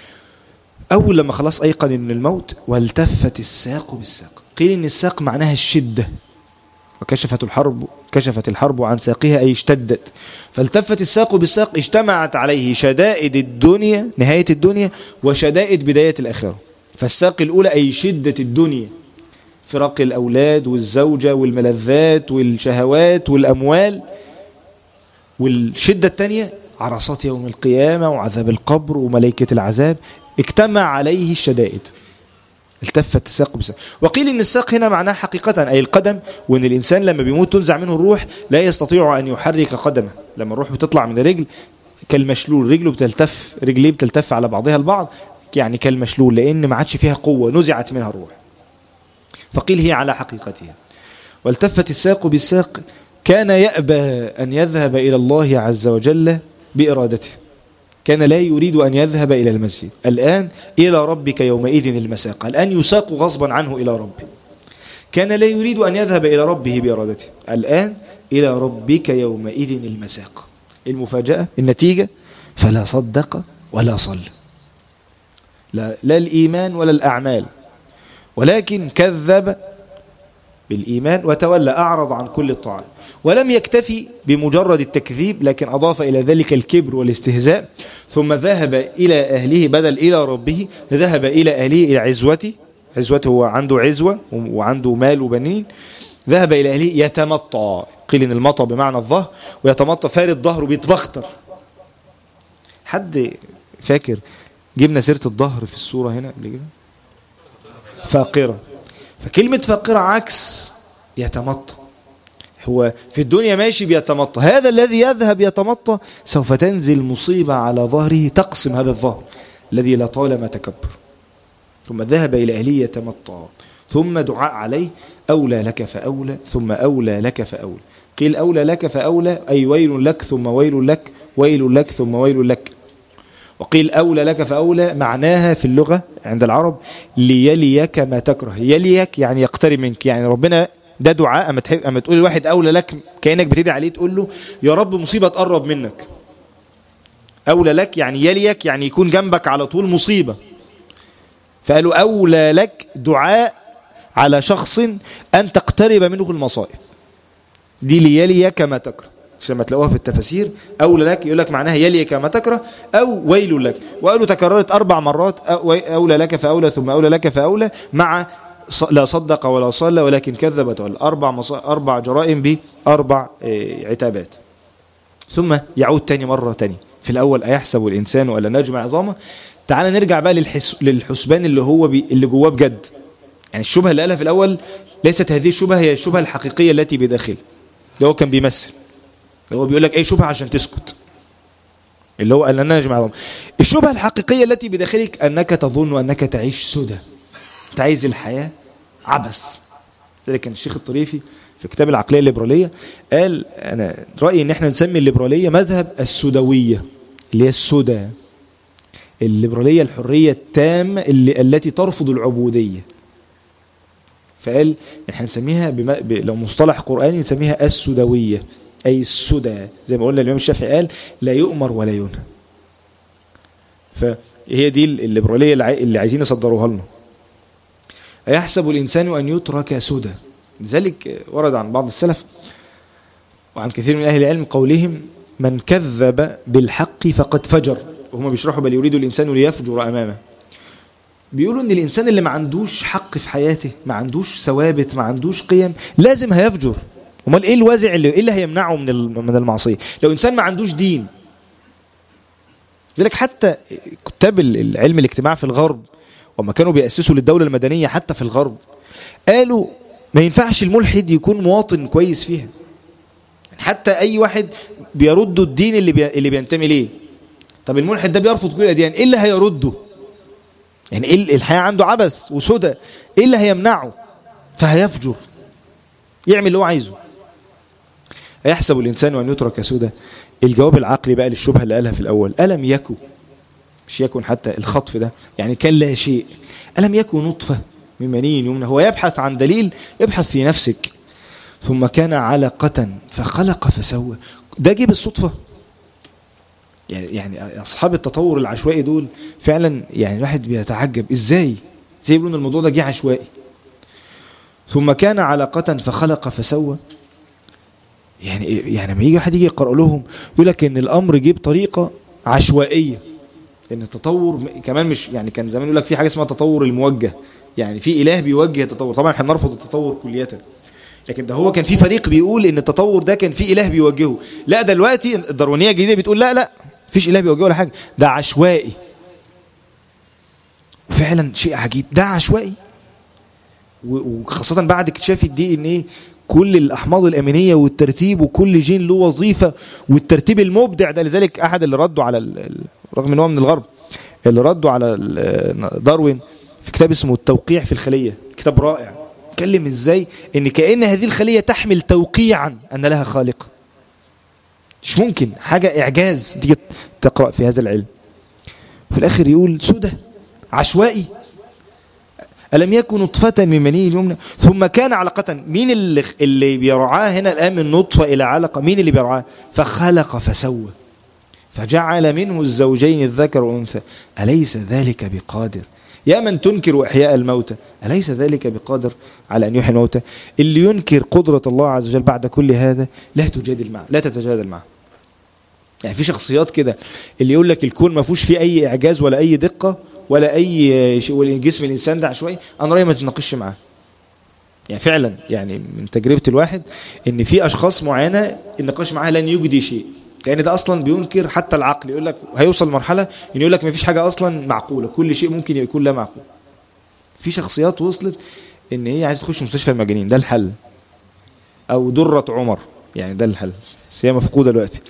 اول لما خلاص ايقن ان الموت والتفت الساق بالساق قيل ان الساق معناها الشده وكشفت الحرب كشفت الحرب عن ساقها أي اشتدت فالتفت الساق بالساق اجتمعت عليه شدائد الدنيا نهاية الدنيا وشدائد بداية الآخرة فالساق الأولى أي شدة الدنيا فراق الأولاد والزوجة والملذات والشهوات والأموال والشدة الثانية عرصات يوم القيامة وعذاب القبر وملائكة العذاب اجتمع عليه الشدائد التفت الساق بساق وقيل ان الساق هنا معناه حقيقة اي القدم وان الانسان لما بيموت تنزع منه الروح لا يستطيع ان يحرك قدمه لما الروح بتطلع من الرجل كالمشلول رجله بتلتف رجليه بتلتف على بعضها البعض يعني كالمشلول لان ما عادش فيها قوة نزعت منها الروح فقيل هي على حقيقتها والتفت الساق بالساق كان يأبى أن يذهب إلى الله عز وجل بإرادته كان لا يريد أن يذهب إلى المسجد الآن إلى ربك يومئذ المساق الآن يساق غصبا عنه إلى ربه كان لا يريد أن يذهب إلى ربه بإرادته الآن إلى ربك يومئذ المساق المفاجأة النتيجة فلا صدق ولا صلى لا, لا الإيمان ولا الأعمال ولكن كذب بالإيمان وتولى أعرض عن كل الطاعات ولم يكتفي بمجرد التكذيب لكن أضاف إلى ذلك الكبر والاستهزاء ثم ذهب إلى أهله بدل إلى ربه ذهب إلى أهله إلى عزوته عزوته هو عنده عزوة وعنده مال وبنين ذهب إلى أهله يتمطى قيل إن المطى بمعنى الظهر ويتمطى فارد ظهره بيتبختر حد فاكر جبنا سيرة الظهر في الصورة هنا قبل كده فاقرة فكلمة فاقرة عكس يتمطى هو في الدنيا ماشي بيتمطى هذا الذي يذهب يتمطى سوف تنزل مصيبة على ظهره تقسم هذا الظهر الذي لطالما تكبر ثم ذهب إلى أهله يتمطى ثم دعاء عليه أولى لك فأولى ثم أولى لك فأولى قيل أولى لك فأولى أي ويل لك ثم ويل لك ويل لك ثم ويل لك وقيل أولى لك فأولى معناها في اللغة عند العرب ليليك ما تكره يليك يعني يقترب منك يعني ربنا ده دعاء أما, تحب أما تقول الواحد أولى لك كأنك بتدعي عليه تقول له يا رب مصيبة تقرب منك أولى لك يعني يليك يعني يكون جنبك على طول مصيبة فقالوا أولى لك دعاء على شخص أن تقترب منه المصائب دي ليليك ما تكره لما تلاقوها في التفاسير أولى لك يقول لك معناها يلي كما تكره أو ويل لك وقالوا تكررت أربع مرات أولى لك فأولى ثم أولى لك فأولى مع لا صدق ولا صلى ولكن كذب وتولى أربع, مص... أربع جرائم بأربع عتابات ثم يعود تاني مرة تاني في الأول أيحسب الإنسان ولا نجمع عظامه تعال نرجع بقى للحس... للحسبان اللي هو بي... اللي جواه بجد يعني الشبهة اللي قالها في الأول ليست هذه الشبهة هي الشبهة الحقيقية التي بداخله ده هو كان بيمثل هو بيقول لك ايه شبهه عشان تسكت اللي هو اننا نجمع عظام الشبهه الحقيقيه التي بداخلك انك تظن انك تعيش سدى انت عايز الحياه عبث ذلك كان الشيخ الطريفي في كتاب العقليه الليبراليه قال انا رايي ان احنا نسمي الليبراليه مذهب السوداويه اللي هي السدى الليبراليه الحريه التامه اللي التي ترفض العبوديه فقال احنا نسميها بما ب... لو مصطلح قرآني نسميها السدوية أي السدى زي ما قلنا الإمام الشافعي قال لا يؤمر ولا ينهى فهي دي الليبرالية اللي عايزين يصدروها لنا أيحسب الإنسان أن يترك سدى لذلك ورد عن بعض السلف وعن كثير من أهل العلم قولهم من كذب بالحق فقد فجر وهم بيشرحوا بل يريد الإنسان ليفجر أمامه بيقولوا ان الانسان اللي ما عندوش حق في حياته ما عندوش ثوابت ما عندوش قيم لازم هيفجر امال ايه الوازع اللي ايه اللي هيمنعه من من المعصيه لو انسان ما عندوش دين لذلك حتى كتاب العلم الاجتماع في الغرب وما كانوا بيأسسوا للدولة المدنية حتى في الغرب قالوا ما ينفعش الملحد يكون مواطن كويس فيها حتى اي واحد بيرد الدين اللي بي... اللي بينتمي ليه طب الملحد ده بيرفض كل الاديان ايه اللي هيرده يعني ايه الحياه عنده عبث وسدى ايه اللي هيمنعه فهيفجر يعمل اللي هو عايزه أيحسب الإنسان أن يترك سدى الجواب العقلي بقى للشبهة اللي قالها في الأول ألم يكن مش يكن حتى الخطف ده يعني كان لا شيء ألم يكن نطفة من مني يمنى هو يبحث عن دليل يبحث في نفسك ثم كان علقة فخلق فسوى ده جه بالصدفة يعني أصحاب التطور العشوائي دول فعلا يعني الواحد بيتعجب إزاي زي يقولون الموضوع ده جه عشوائي ثم كان علقة فخلق فسوى يعني يعني لما يجي واحد يجي يقرأ لهم يقول لك ان الامر جه بطريقه عشوائيه ان التطور كمان مش يعني كان زمان يقول لك في حاجه اسمها التطور الموجه يعني في اله بيوجه التطور طبعا احنا بنرفض التطور كليا لكن ده هو كان في فريق بيقول ان التطور ده كان في اله بيوجهه لا دلوقتي الداروينيه الجديده بتقول لا لا فيش اله بيوجهه ولا حاجه ده عشوائي فعلا شيء عجيب ده عشوائي وخاصه بعد اكتشاف الدي ان ايه كل الأحماض الأمينية والترتيب وكل جين له وظيفة والترتيب المبدع ده لذلك أحد اللي ردوا على رغم ان هو من الغرب اللي ردوا على داروين في كتاب اسمه التوقيع في الخلية كتاب رائع اتكلم ازاي ان كأن هذه الخلية تحمل توقيعا أن لها خالق مش ممكن حاجة إعجاز تيجي تقرأ في هذا العلم في الآخر يقول سودة عشوائي ألم يكن نطفة من مني اليمنى ثم كان علقة مين اللي, اللي بيرعاه هنا الآن من نطفة إلى علقة مين اللي بيرعاه فخلق فسوى فجعل منه الزوجين الذكر والأنثى أليس ذلك بقادر يا من تنكر إحياء الموتى أليس ذلك بقادر على أن يحيي الموتى اللي ينكر قدرة الله عز وجل بعد كل هذا لا تجادل معه لا تتجادل معه يعني في شخصيات كده اللي يقول لك الكون ما فيهوش فيه أي إعجاز ولا أي دقة ولا اي شيء جسم الانسان ده عشوائي انا رايي ما تتناقش معاه يعني فعلا يعني من تجربه الواحد ان في اشخاص معينه النقاش معاها لن يجدي شيء لان ده اصلا بينكر حتى العقل يقول لك هيوصل لمرحله ان يقول لك ما فيش حاجه اصلا معقوله كل شيء ممكن يكون لا معقول في شخصيات وصلت ان هي عايزه تخش مستشفى المجانين ده الحل او دره عمر يعني ده الحل بس هي مفقوده دلوقتي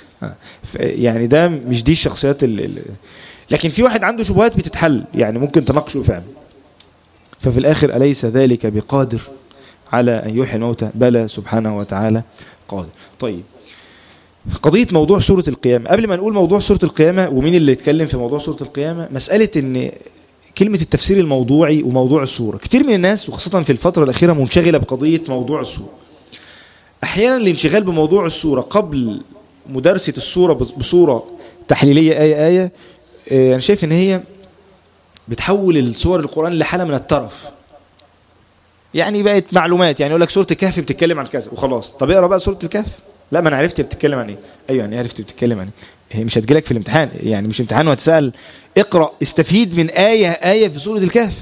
يعني ده مش دي الشخصيات اللي لكن في واحد عنده شبهات بتتحل يعني ممكن تناقشه فعلا ففي الآخر أليس ذلك بقادر على أن يحيي الموتى بلى سبحانه وتعالى قادر طيب قضية موضوع سورة القيامة قبل ما نقول موضوع سورة القيامة ومين اللي يتكلم في موضوع سورة القيامة مسألة ان كلمة التفسير الموضوعي وموضوع السورة كتير من الناس وخاصة في الفترة الأخيرة منشغلة بقضية موضوع السورة أحيانا الانشغال بموضوع السورة قبل مدارسة السورة بصورة تحليلية آية آية انا شايف ان هي بتحول الصور القرآن لحالة من الترف يعني بقت معلومات يعني يقول لك سورة الكهف بتتكلم عن كذا وخلاص طب اقرا بقى سورة الكهف لا ما انا عرفت بتتكلم عن ايه ايوه يعني عرفت بتتكلم عن ايه هي مش هتجيلك في الامتحان يعني مش امتحان وهتسال اقرا استفيد من آية آية في سورة الكهف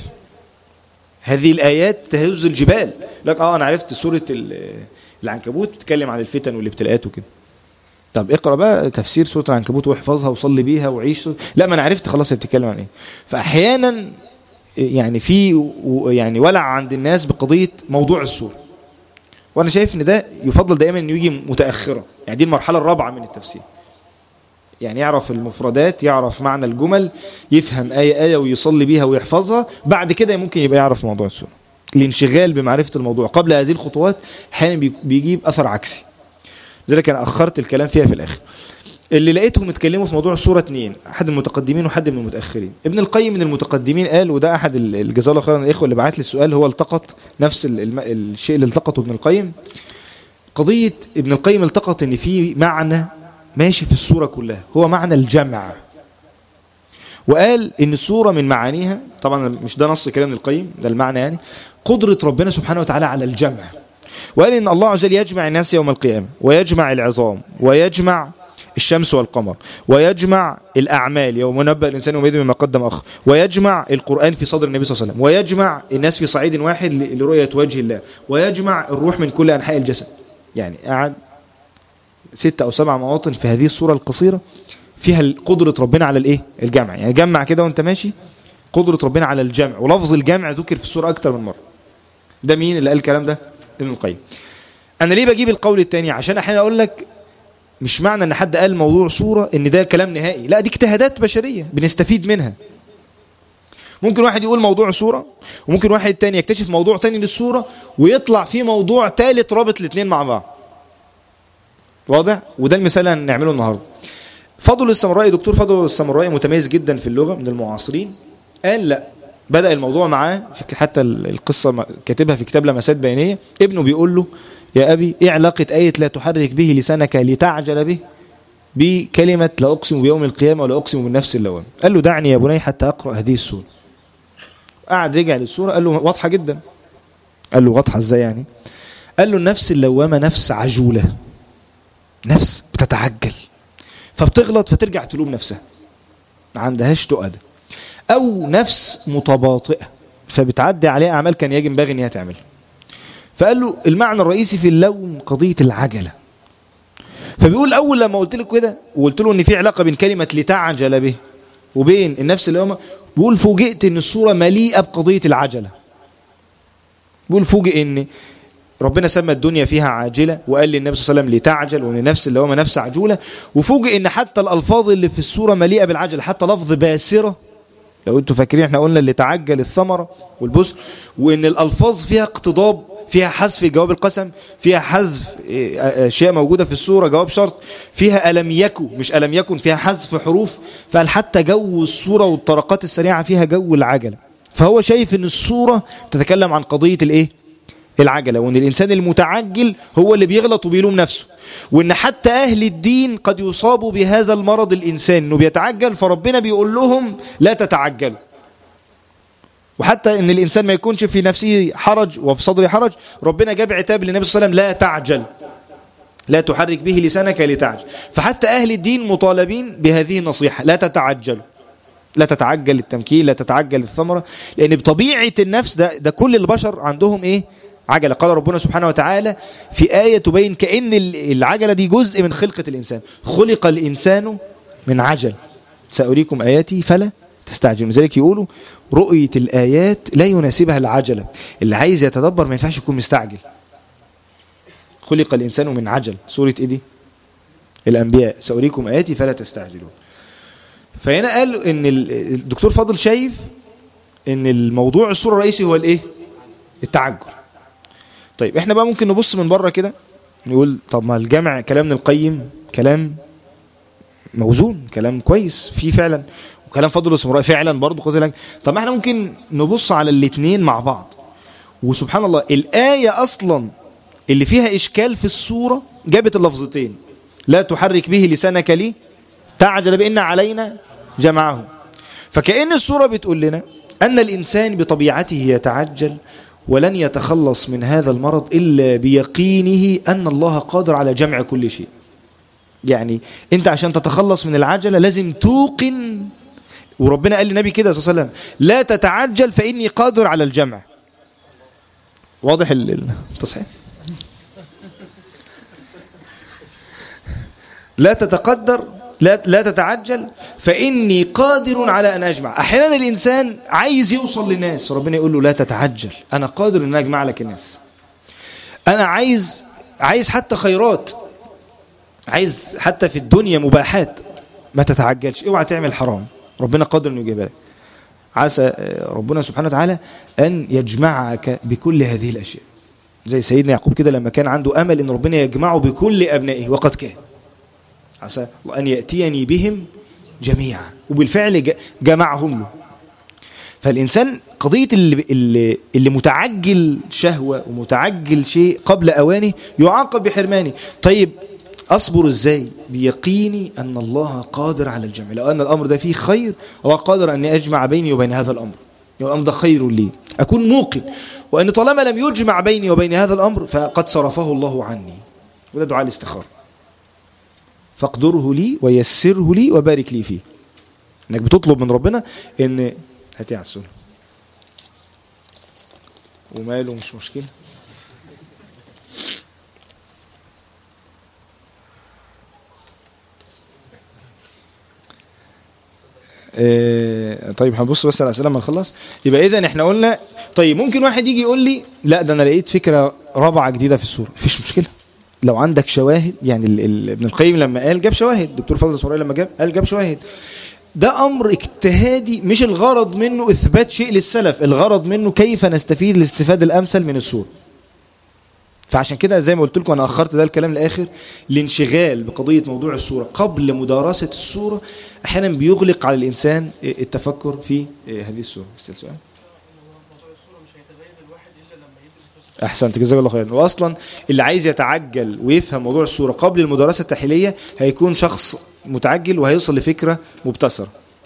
هذه الآيات تهز الجبال لك اه انا عرفت سورة العنكبوت بتتكلم عن الفتن والابتلاءات وكده طب اقرا بقى تفسير سوره العنكبوت واحفظها وصلي بيها وعيش سورة. لا ما انا عرفت خلاص هي بتتكلم عن ايه فاحيانا يعني في يعني ولع عند الناس بقضيه موضوع السوره وانا شايف ان ده يفضل دائما انه يجي متاخرا يعني دي المرحله الرابعه من التفسير يعني يعرف المفردات يعرف معنى الجمل يفهم آية آية ويصلي بيها ويحفظها بعد كده ممكن يبقى يعرف موضوع السورة الانشغال بمعرفة الموضوع قبل هذه الخطوات احيانا بيجيب أثر عكسي لذلك أنا أخرت الكلام فيها في الآخر اللي لقيتهم اتكلموا في موضوع الصورة اتنين احد المتقدمين وحد من المتاخرين ابن القيم من المتقدمين قال وده احد ال- الجزاه الله خيرا الاخوه اللي بعت لي السؤال هو التقط نفس ال- الم- الشيء اللي التقطه ابن القيم قضيه ابن القيم التقط ان في معنى ماشي في الصوره كلها هو معنى الجمع وقال ان الصوره من معانيها طبعا مش ده نص كلام ابن القيم ده المعنى يعني قدره ربنا سبحانه وتعالى على الجمع وقال ان الله عز وجل يجمع الناس يوم القيامه ويجمع العظام ويجمع الشمس والقمر ويجمع الأعمال يوم ينبأ الإنسان يومئذ بما قدم أخ ويجمع القرآن في صدر النبي صلى الله عليه وسلم ويجمع الناس في صعيد واحد ل- لرؤية وجه الله ويجمع الروح من كل أنحاء الجسد يعني قعد ستة أو سبع مواطن في هذه الصورة القصيرة فيها قدرة ربنا على الإيه؟ الجمع يعني جمع كده وأنت ماشي قدرة ربنا على الجمع ولفظ الجمع ذكر في الصورة أكتر من مرة ده مين اللي قال الكلام ده؟ ابن القيم أنا ليه بجيب القول الثاني عشان أحيانا أقول لك مش معنى ان حد قال موضوع صورة ان ده كلام نهائي لا دي اجتهادات بشرية بنستفيد منها ممكن واحد يقول موضوع صورة وممكن واحد تاني يكتشف موضوع تاني للصورة ويطلع فيه موضوع تالت رابط الاثنين مع بعض واضح وده المثال اللي هنعمله النهارده فضل السامورائي دكتور فضل السامورائي متميز جدا في اللغة من المعاصرين قال لا بدأ الموضوع معاه في حتى القصة كاتبها في كتاب لمسات بيانية ابنه بيقول له يا أبي إيه علاقة آية لا تحرك به لسانك لتعجل به بكلمة لا أقسم بيوم القيامة ولا أقسم بالنفس اللوام قال له دعني يا بني حتى أقرأ هذه السورة قعد رجع للسورة قال له واضحة جدا قال له واضحة ازاي يعني قال له النفس اللوامة نفس عجولة نفس بتتعجل فبتغلط فترجع تلوم نفسها ما عندهاش تؤدى أو نفس متباطئة فبتعدي عليها أعمال كان ينبغي إن هي تعملها فقال له المعنى الرئيسي في اللوم قضية العجلة فبيقول أول لما قلت له كده وقلت له إن في علاقة بين كلمة لتعجل به وبين النفس اللوامة بيقول فوجئت إن الصورة مليئة بقضية العجلة بيقول فوجئ إن ربنا سمى الدنيا فيها عاجلة وقال للنبي صلى الله عليه وسلم لتعجل وان النفس اللي هو نفس عجولة وفوجئ ان حتى الالفاظ اللي في السورة مليئة بالعجلة حتى لفظ باسرة لو انتوا فاكرين احنا قلنا اللي تعجل الثمرة والبسر وان الالفاظ فيها اقتضاب فيها حذف جواب القسم فيها حذف اشياء موجودة في السورة جواب شرط فيها ألم يكن مش ألم يكن فيها حذف حروف فقال حتى جو السورة والطرقات السريعة فيها جو العجلة فهو شايف ان السورة تتكلم عن قضية الايه العجلة وان الانسان المتعجل هو اللي بيغلط وبيلوم نفسه وان حتى اهل الدين قد يصابوا بهذا المرض الانسان انه بيتعجل فربنا بيقول لهم لا تتعجلوا وحتى ان الانسان ما يكونش في نفسه حرج وفي صدره حرج ربنا جاب عتاب للنبي صلى الله عليه وسلم لا تعجل لا تحرك به لسانك لتعجل فحتى اهل الدين مطالبين بهذه النصيحة لا تتعجلوا لا تتعجل التمكين لا تتعجل الثمرة لأن بطبيعة النفس ده, ده كل البشر عندهم إيه عجلة قال ربنا سبحانه وتعالى في آية تبين كأن العجلة دي جزء من خلقة الإنسان خلق الإنسان من عجل سأريكم آياتي فلا تستعجلوا لذلك يقولوا رؤية الآيات لا يناسبها العجلة اللي عايز يتدبر ما ينفعش يكون مستعجل خلق الإنسان من عجل سورة إيه دي الأنبياء سأريكم آياتي فلا تستعجلون فهنا قال ان الدكتور فاضل شايف ان الموضوع الصورة الرئيسي هو الايه التعجل طيب احنا بقى ممكن نبص من بره كده نقول طب ما الجامع كلام ابن القيم كلام موزون كلام كويس في فعلا وكلام فضل السمراء فعلا برضه قصدي طب ما احنا ممكن نبص على الاثنين مع بعض وسبحان الله الآية أصلا اللي فيها إشكال في الصورة جابت اللفظتين لا تحرك به لسانك لي تعجل بأن علينا جمعه فكأن الصورة بتقول لنا أن الإنسان بطبيعته يتعجل ولن يتخلص من هذا المرض إلا بيقينه أن الله قادر على جمع كل شيء يعني أنت عشان تتخلص من العجلة لازم توقن وربنا قال للنبي كده صلى الله عليه وسلم لا تتعجل فإني قادر على الجمع واضح التصحيح لا تتقدر لا لا تتعجل فإني قادر على أن أجمع أحيانا الإنسان عايز يوصل للناس ربنا يقول له لا تتعجل أنا قادر أن أجمع لك الناس أنا عايز عايز حتى خيرات عايز حتى في الدنيا مباحات ما تتعجلش اوعى تعمل حرام ربنا قادر أن يجيبها لك عسى ربنا سبحانه وتعالى أن يجمعك بكل هذه الأشياء زي سيدنا يعقوب كده لما كان عنده أمل أن ربنا يجمعه بكل أبنائه وقد كان عسى الله أن يأتيني بهم جميعا وبالفعل جمعهم له فالإنسان قضية اللي, اللي, اللي متعجل شهوة ومتعجل شيء قبل أوانه يعاقب بحرمانه طيب أصبر إزاي بيقيني أن الله قادر على الجمع لو أن الأمر ده فيه خير الله قادر أن أجمع بيني وبين هذا الأمر لو الأمر ده خير لي أكون موقن وأن طالما لم يجمع بيني وبين هذا الأمر فقد صرفه الله عني وده دعاء الاستخارة فاقدره لي ويسره لي وبارك لي فيه انك بتطلب من ربنا ان هاتي على السنة وماله مش مشكلة إيه طيب هنبص بس على الاسئله لما نخلص يبقى اذا احنا قلنا طيب ممكن واحد يجي يقول لي لا ده انا لقيت فكره رابعه جديده في السوره مفيش مشكله لو عندك شواهد يعني ال ال ابن القيم لما قال جاب شواهد دكتور فضل الصوري لما جاب قال جاب شواهد ده امر اجتهادي مش الغرض منه اثبات شيء للسلف الغرض منه كيف نستفيد الاستفاده الامثل من السوره فعشان كده زي ما قلت لكم انا اخرت ده الكلام الاخر الانشغال بقضيه موضوع السوره قبل مدارسه السوره احيانا بيغلق على الانسان التفكر في هذه السوره استاذ سؤال احسنت جزاك الله خيرا واصلا اللي عايز يتعجل ويفهم موضوع السوره قبل المدرسه التحليليه هيكون شخص متعجل وهيوصل لفكره مبتسره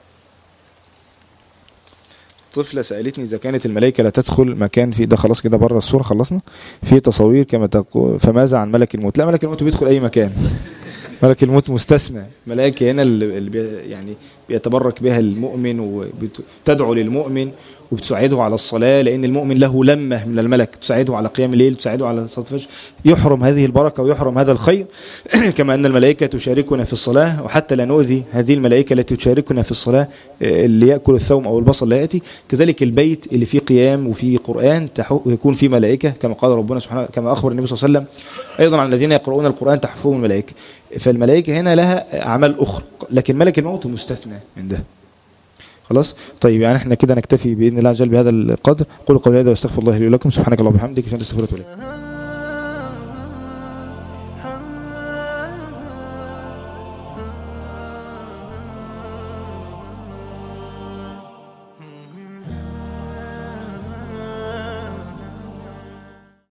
طفله سالتني اذا كانت الملائكه لا تدخل مكان في ده خلاص كده بره الصوره خلصنا في تصاوير كما تقول فماذا عن ملك الموت لا ملك الموت بيدخل اي مكان ملك الموت مستثنى ملائكه هنا اللي بي يعني بيتبرك بها المؤمن وتدعو للمؤمن وبتساعده على الصلاة لأن المؤمن له لمة من الملك تساعده على قيام الليل تساعده على صلاة الفجر يحرم هذه البركة ويحرم هذا الخير كما أن الملائكة تشاركنا في الصلاة وحتى لا نؤذي هذه الملائكة التي تشاركنا في الصلاة اللي يأكل الثوم أو البصل لا يأتي كذلك البيت اللي فيه قيام وفيه قرآن يكون فيه ملائكة كما قال ربنا سبحانه كما أخبر النبي صلى الله عليه وسلم أيضا عن الذين يقرؤون القرآن تحفهم الملائكة فالملائكة هنا لها أعمال أخرى لكن ملك الموت مستثنى من ده خلاص طيب يعني احنا كده نكتفي باذن الله عز وجل بهذا القدر قولوا قولي هذا واستغفر الله لي ولكم سبحانك اللهم وبحمدك عشان تستغفر